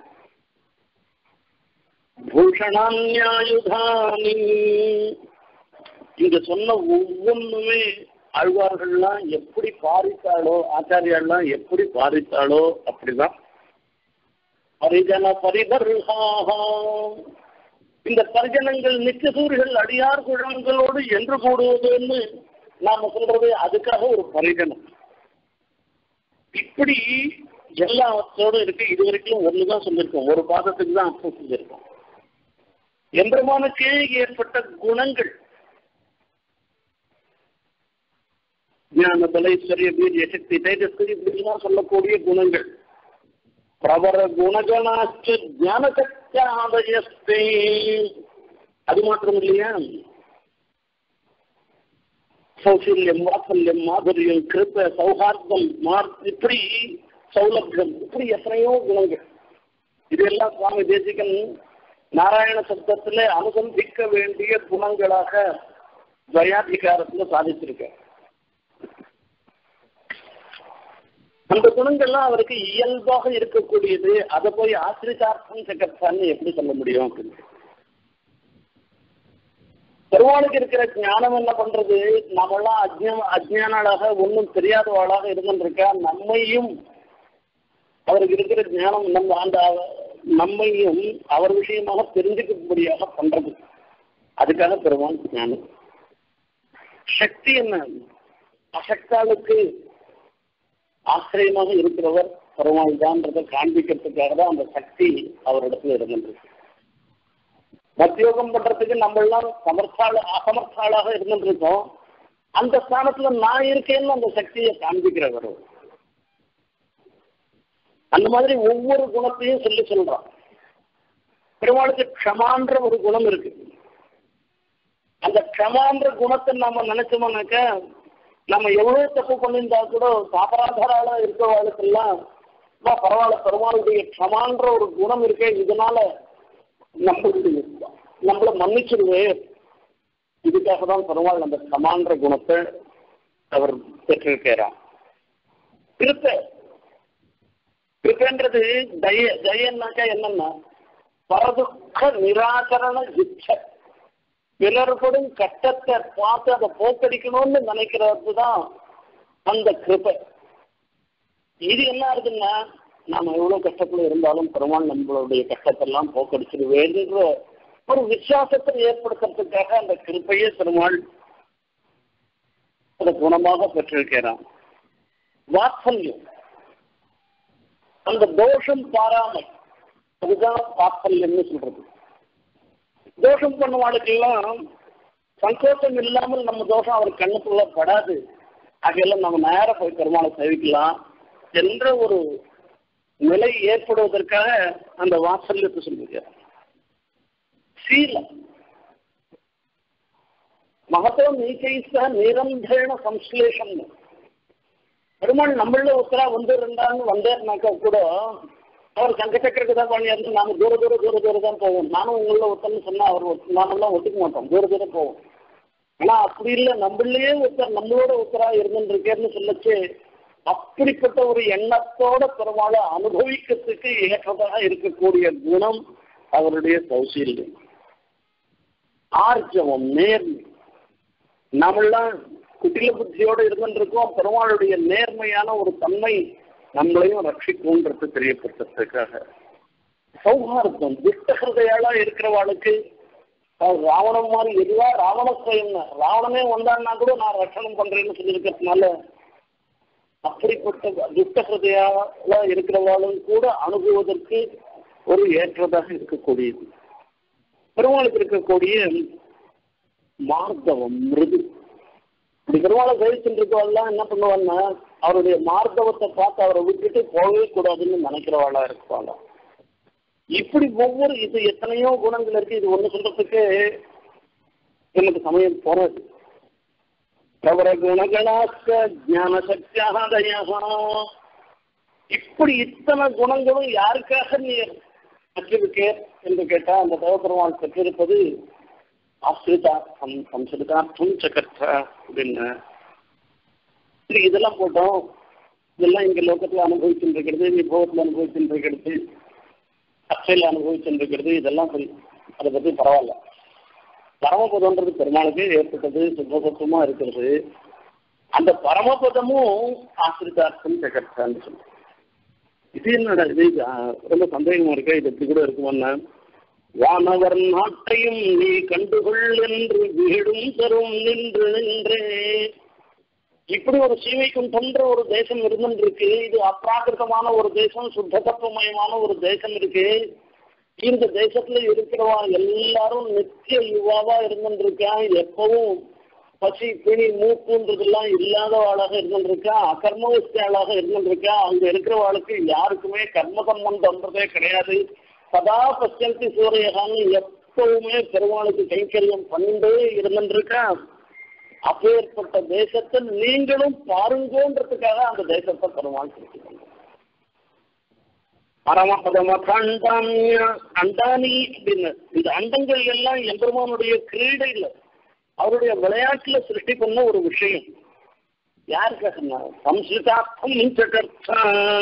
பூஷணான்யாயுதானி இங்க சொன்ன ஒவ்வொன்றுமே ஆழ்வார்கள்லாம் எப்படி பாரித்தாளோ ஆச்சாரியாள்லாம் எப்படி பாரித்தாளோ அப்படிதான் பரிஜன பரிதர்ஹாக இந்த பரிஜனங்கள் நித்தியசூரிகள் அடியார் குழந்தைகளோடு என்று கூடுவதுன்னு நாம சொல்றது அதுக்காக ஒரு பரிஜனம் இப்படி எல்லாத்தோடு இருக்கு இது வரைக்கும் ஒண்ணுதான் சொல்லியிருக்கோம் ஒரு பாதத்துக்கு தான் அர்த்தம் செஞ்சிருக்கோம் எம்பெருமானுக்கே ஏற்பட்ட குணங்கள் ஞான பலைஸ்வரிய வீரிய சக்தி தேஜஸ்வி இப்படிலாம் சொல்லக்கூடிய குணங்கள் பிரபர குணகணாச்ச ஞான சக்தியாதயஸ்தே அது மாத்திரம் இல்லையா சௌசல்யம் வாத்சல்யம் மாதுரியம் கிருப்ப சௌஹார்தம் மார் இப்படி சௌலபியம் இப்படி எத்தனையோ குணங்கள் இதெல்லாம் சுவாமி தேசிகன் நாராயண சப்தத்துல அனுசந்திக்க வேண்டிய குணங்களாக துவயாதிகாரத்துல சாதிச்சிருக்க அந்த குணங்கள்லாம் அவருக்கு இயல்பாக இருக்கக்கூடியது அதை போய் ஆசிரிதார்த்தம் சக்கர்த்தான்னு எப்படி சொல்ல முடியும் அப்படின்னு பெருமாளுக்கு இருக்கிற ஞானம் என்ன பண்றது நம்மெல்லாம் அஜ்ஞ அஜ்ஞானாளாக ஒன்றும் தெரியாதவாளாக இருந்துருக்கா நம்மையும் அவருக்கு இருக்கிற ஞானம் நம்ம அந்த நம்மையும் அவர் விஷயமாக தெரிஞ்சுக்கும்படியாக பண்றது அதுக்காக பெருமாள் ஞானம் சக்தி என்ன அசக்தாளுக்கு ஆசிரியமாக இருக்கிறவர் பெருமாள் தான்றதை காண்பிக்கிறதுக்காக தான் அந்த சக்தி அவரிடத்துல இருந்துருக்கு மத்தியோகம் பண்றதுக்கு நம்ம எல்லாம் சமர்த்தாள் அசமர்த்தாளாக இருந்துருக்கோம் அந்த ஸ்தானத்துல நான் இருக்கேன்னு அந்த சக்தியை காண்பிக்கிறவர் அந்த மாதிரி ஒவ்வொரு குணத்தையும் சொல்லி சொல்றான் பெருமாளுக்கு க்ஷமான்ற ஒரு குணம் இருக்கு அந்த க்ஷமான்ற குணத்தை நாம நினைச்சோம்னாக்க நம்ம எவ்வளவு தப்பு பண்ணியிருந்தா கூட சாபராதாரால இருக்கிறவாளுக்கெல்லாம் பரவாயில்ல பெருமாளுடைய க்ஷமான்ற ஒரு குணம் இருக்கே இதனால நம்மளுடைய நம்மள மன்னிச்சிருவே இதுக்காக தான் பெருமாள் அந்த க்ஷமான்ற குணத்தை அவர் பெற்றிருக்கிறார் திருத்த கிருப்பன்றது தய தயன்னாக்கா என்னன்னா பரதுக்க நிராகரண இச்ச பிறர்படும் கட்டத்தை பார்த்து அதை போக்கடிக்கணும்னு நினைக்கிறது தான் அந்த கிருப்பை இது என்ன இருக்குன்னா நாம எவ்வளவு கஷ்டத்துல இருந்தாலும் பெருமாள் நம்மளுடைய கஷ்டத்தெல்லாம் போக்கடிச்சிருவேன்ற ஒரு விசுவாசத்தை ஏற்படுத்துறதுக்காக அந்த கிருப்பையே பெருமாள் அதை குணமாக பெற்றிருக்கிறான் வாத்சல்யம் அந்த தோஷம் பாராமை அதுதான் வாத்சல்யம்னு சொல்றது தோஷம் பண்ணுவாளுக்கெல்லாம் சங்கோஷம் இல்லாமல் நம்ம தோஷம் அவர் கண்ணுக்குள்ள படாது ஆகையெல்லாம் நம்ம நேரம் போய் பெருமாளை சேவிக்கலாம் என்ற ஒரு நிலை ஏற்படுவதற்காக அந்த வாத்சல்யத்தை சொல்லுகிறார் சீலம் மகத்தோ நீச்சைச நிரந்தேன சம்ஸ்லேஷம் பெருமாள் நம்மள உத்தரா வந்து இருந்தான்னு வந்தேர்னாக்கா கூட அவர் சங்கச்சக்கருக்கு தான் பண்ணியாரு நாம தூர தூர தூர தூரம் தான் போவோம் நானும் உங்கள ஒருத்தர்னு சொன்னா அவர் நாமெல்லாம் ஒத்துக்க மாட்டோம் தூர தூரம் போவோம் ஆனா அப்படி இல்லை நம்மளையே ஒருத்தர் நம்மளோட ஒருத்தரா இருந்துருக்கேன்னு சொல்லச்சு அப்படிப்பட்ட ஒரு எண்ணத்தோட பெருமாளை அனுபவிக்கிறதுக்கு ஏற்றதாக இருக்கக்கூடிய குணம் அவருடைய சௌசீல்யம் ஆர்ஜவம் நேர்மை நம்மளாம் குட்டில புத்தியோட இருந்துருக்கோம் பெருமாளுடைய நேர்மையான ஒரு தன்மை நம்மளையும் ரட்சிக்கும்ன்றது தெரியப்படுத்துறதுக்காக சௌஹார்தம் துஷ்ட ஹிருதயாளா இருக்கிறவாளுக்கு ராவணன் மாதிரி எதுவா ராவணஸ்வயம் ராவணனே வந்தான்னா கூட நான் ரட்சணம் பண்றேன்னு சொல்லியிருக்கிறதுனால அப்படிப்பட்ட துஷ்ட ஹிருதயால இருக்கிறவாளும் கூட அணுகுவதற்கு ஒரு ஏற்றதாக இருக்கக்கூடியது பெருமாளுக்கு இருக்கக்கூடிய மார்த்தவம் மிருது இப்படி பெருமாளை சேவிச்சுருக்கவெல்லாம் என்ன பண்ணுவாங்கன்னா அவருடைய மார்த்தவத்தை பார்த்து அவரை விட்டுட்டு போகவே கூடாதுன்னு நினைக்கிறவாளா இருப்பாளா இப்படி ஒவ்வொரு இது எத்தனையோ குணங்கள் இருக்கு இது ஒண்ணு சொல்றதுக்கு எனக்கு சமயம் போறது பிரபர குணகளாக்க ஞான சக்தியாக தயாக இப்படி இத்தனை குணங்களும் யாருக்காக நீ பெற்றிருக்கே என்று கேட்டா அந்த தேவபெருமான் பெற்றிருப்பது ஆசிரிதார்த்தம் சம்ஸ்கிருதார்த்தம் சக்கர்த்தா அப்படின்னு சரி இதெல்லாம் போட்டோம் இதெல்லாம் இங்க லோகத்துல அனுபவிச்சுருக்கிறது விபவத்தில் அனுபவிச்சுருக்கிறது அச்சையில் அனுபவிச்சுருக்கிறது இதெல்லாம் சரி அதை பத்தி பரவாயில்ல பரமபதம்ன்றது பெருமாளுக்கு ஏற்பட்டது சுத்தபத்தமா இருக்கிறது அந்த பரமபதமும் ஆசிரிதார்த்தம் ஜெகத்தான்னு சொல்லுவோம் இது என்னடா இது ரொம்ப சந்தேகமா இருக்கா இது எப்படி கூட இருக்குமான்னு வானவர் நாட்டையும் நீ கண்டுகொள் என்று வீடும் தரும் நின்று நின்றே இப்படி ஒரு சீவைக்குண்டன்ற ஒரு தேசம் இருந்துருக்கு இது அப்ராகிருதமான ஒரு தேசம் சுத்த தத்துவமயமான ஒரு தேசம் இருக்கு இந்த தேசத்துல இருக்கிறவா எல்லாரும் நித்திய யுவாவா இருந்துருக்கா எப்பவும் பசி பிணி மூக்குன்றதெல்லாம் இல்லாதவாளாக இருந்துருக்கா அகர்மவஸ்தியாளாக இருந்துருக்கா அங்க இருக்கிறவாளுக்கு யாருக்குமே கர்ம சம்பந்தம்ன்றதே கிடையாது சதா பச்சந்தி சூரியகான்னு எப்பவுமே பெருமாளுக்கு கைங்கரியம் பண்ணிட்டே இருந்துருக்கா அப்பேற்பட்ட தேசத்தை நீங்களும் பாருங்கன்றதுக்காக அந்த தேசத்தை பெருமாள் கொடுத்துக்கணும் பரமபதமகாண்டானிய அண்டானி அப்படின்னு இந்த அண்டங்கள் எல்லாம் எம்பெருமானுடைய கிரீடையில அவருடைய விளையாட்டுல சிருஷ்டி பண்ண ஒரு விஷயம் யாருக்காக சம்ஸ்கிருதார்த்தம் சகர்த்தா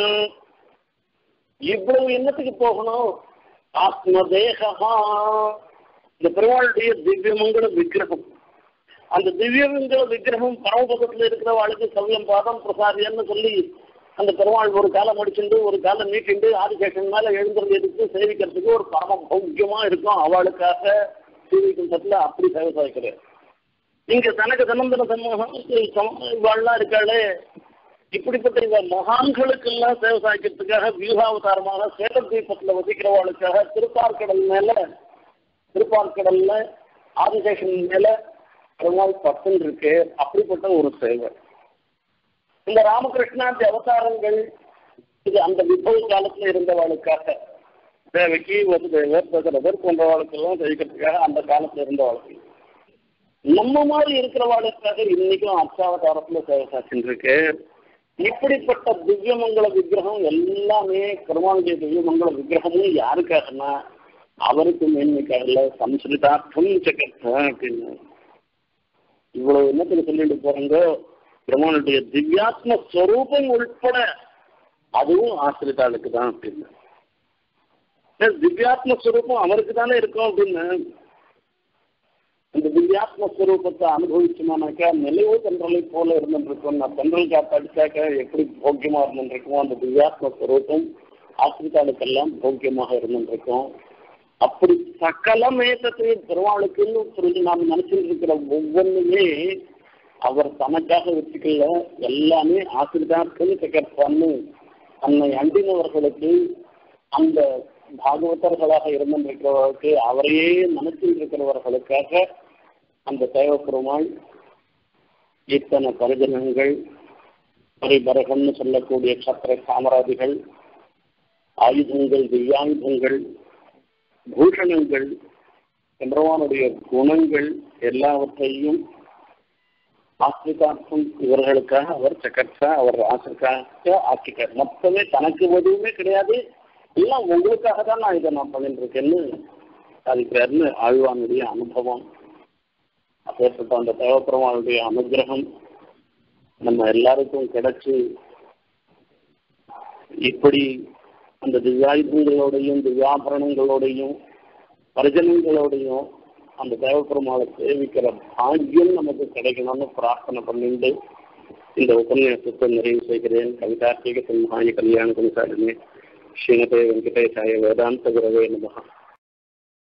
இவ்வளவு எண்ணத்துக்கு போகணும் ஆத்ம தேகா இந்த பெருமாளுடைய திவ்யமங்கல விக்கிரகம் அந்த திவ்யமங்கல விக்கிரகம் பரமபதத்துல இருக்கிறவாளுக்கு சவ்யம் பாதம் பிரசாரியன்னு சொல்லி அந்த பெருமாள் ஒரு காலம் முடிச்சுட்டு ஒரு காலம் நீட்டிண்டு ஆதிசேஷன் மேல எழுந்துறது எடுத்து சேவிக்கிறதுக்கு ஒரு பரம பௌக்கியமா இருக்கும் அவளுக்காக சேவிக்கின்றதுல அப்படி சேவை சாய்க்கிறார் இங்க தனக்கு சம்பந்தன சமூகம் இவாள்லாம் இருக்காளே இப்படிப்பட்ட இந்த மகான்களுக்கெல்லாம் சேவை சாய்க்கிறதுக்காக வியூகாவதாரமாக சேலம் தீபத்துல வசிக்கிறவாளுக்காக திருப்பார்கடல் மேல திருப்பார்கடல்ல ஆதிசேஷன் மேல பெருமாள் பத்துன்னு இருக்கு அப்படிப்பட்ட ஒரு சேவை இந்த ராமகிருஷ்ணாந்தி அவதாரங்கள் இது அந்த விபவ காலத்துல இருந்தவாளுக்காக தேவைக்கு வசுதேவர் தசரதர் போன்றவாளுக்கெல்லாம் ஜெயிக்கிறதுக்காக அந்த காலத்துல இருந்தவாளுக்கு நம்ம மாதிரி இருக்கிறவாளுக்காக இன்னைக்கும் அர்ச்சாவதாரத்துல சேவை சாட்சின்னு இருக்கு இப்படிப்பட்ட திவ்யமங்கல விக்கிரகம் எல்லாமே பெருமாளுடைய திவ்யமங்கல விக்கிரகமும் யாருக்காகனா அவருக்கு மேன்மைக்காகல சம்ஸ்கிருதார்த்தம் சக்கர்த்தா அப்படின்னு இவ்வளவு என்னத்துல சொல்லிட்டு போறாங்க பெருமானுடைய திவ்யாத்ம ஸ்வரூபம் உட்பட அதுவும் ஆசிரிதாளுக்கு தான் அப்படின்னு திவ்யாத்ம ஸ்வரூபம் அவருக்கு தானே இருக்கும் அப்படின்னு இந்த திவ்யாத்ம ஸ்வரூபத்தை அனுபவிச்சோம்னாக்கா நிலைவு தென்றலை போல இருந்துருக்கும் நான் தென்றல் காத்து அடிச்சாக்க எப்படி போக்கியமா இருந்துருக்கும் அந்த திவ்யாத்ம ஸ்வரூபம் ஆசிரிதாளுக்கெல்லாம் போக்கியமாக இருந்துருக்கும் அப்படி சகல மேத்தத்தையும் பெருமாளுக்குன்னு சொல்லி நாம் நினைச்சிட்டு இருக்கிற ஒவ்வொன்றுமே அவர் தனக்காக வச்சுக்கல எல்லாமே ஆசிரிதார்த்தம் செகப்பான்னு தன்னை அண்டினவர்களுக்கு அந்த பாகவதர்களாக இருந்திருக்கிறவர்களுக்கு அவரையே நினைச்சிட்டு இருக்கிறவர்களுக்காக அந்த தேவப்பெருமாள் இத்தனை பரிஜனங்கள் பரிபரகம்னு சொல்லக்கூடிய சத்திர சாமராதிகள் ஆயுதங்கள் திவ்யாயுதங்கள் பூஷணங்கள் எம்பெருமானுடைய குணங்கள் எல்லாவற்றையும் ஆசிரிகார்த்தம் இவர்களுக்காக அவர் சக்கர்த்தா அவர் ஆசிரிக்காக ஆக்கிட்டார் மொத்தமே தனக்கு எதுவுமே கிடையாது எல்லாம் உங்களுக்காக தான் நான் இதை நான் பண்ணிட்டு இருக்கேன்னு சாதிக்கிறாருன்னு ஆழ்வானுடைய அனுபவம் அப்பேற்பட்ட அந்த தேவப்பெருமானுடைய அனுகிரகம் நம்ம எல்லாருக்கும் கிடைச்சு இப்படி அந்த திவ்யாயுதங்களோடையும் திவ்யாபரணங்களோடையும் பரிஜனங்களோடையும் அந்த தேவப்பெருமாளை சேவிக்கிற பாக்கியம் நமக்கு கிடைக்கணும்னு பிரார்த்தனை பண்ணிட்டு இந்த உபன்யாசத்தை நிறைவு செய்கிறேன் கவிதார்த்திக சிம்ஹாய கல்யாண குணசாலினி ஸ்ரீமதே வெங்கடேசாய வேதாந்த குரவே நமகா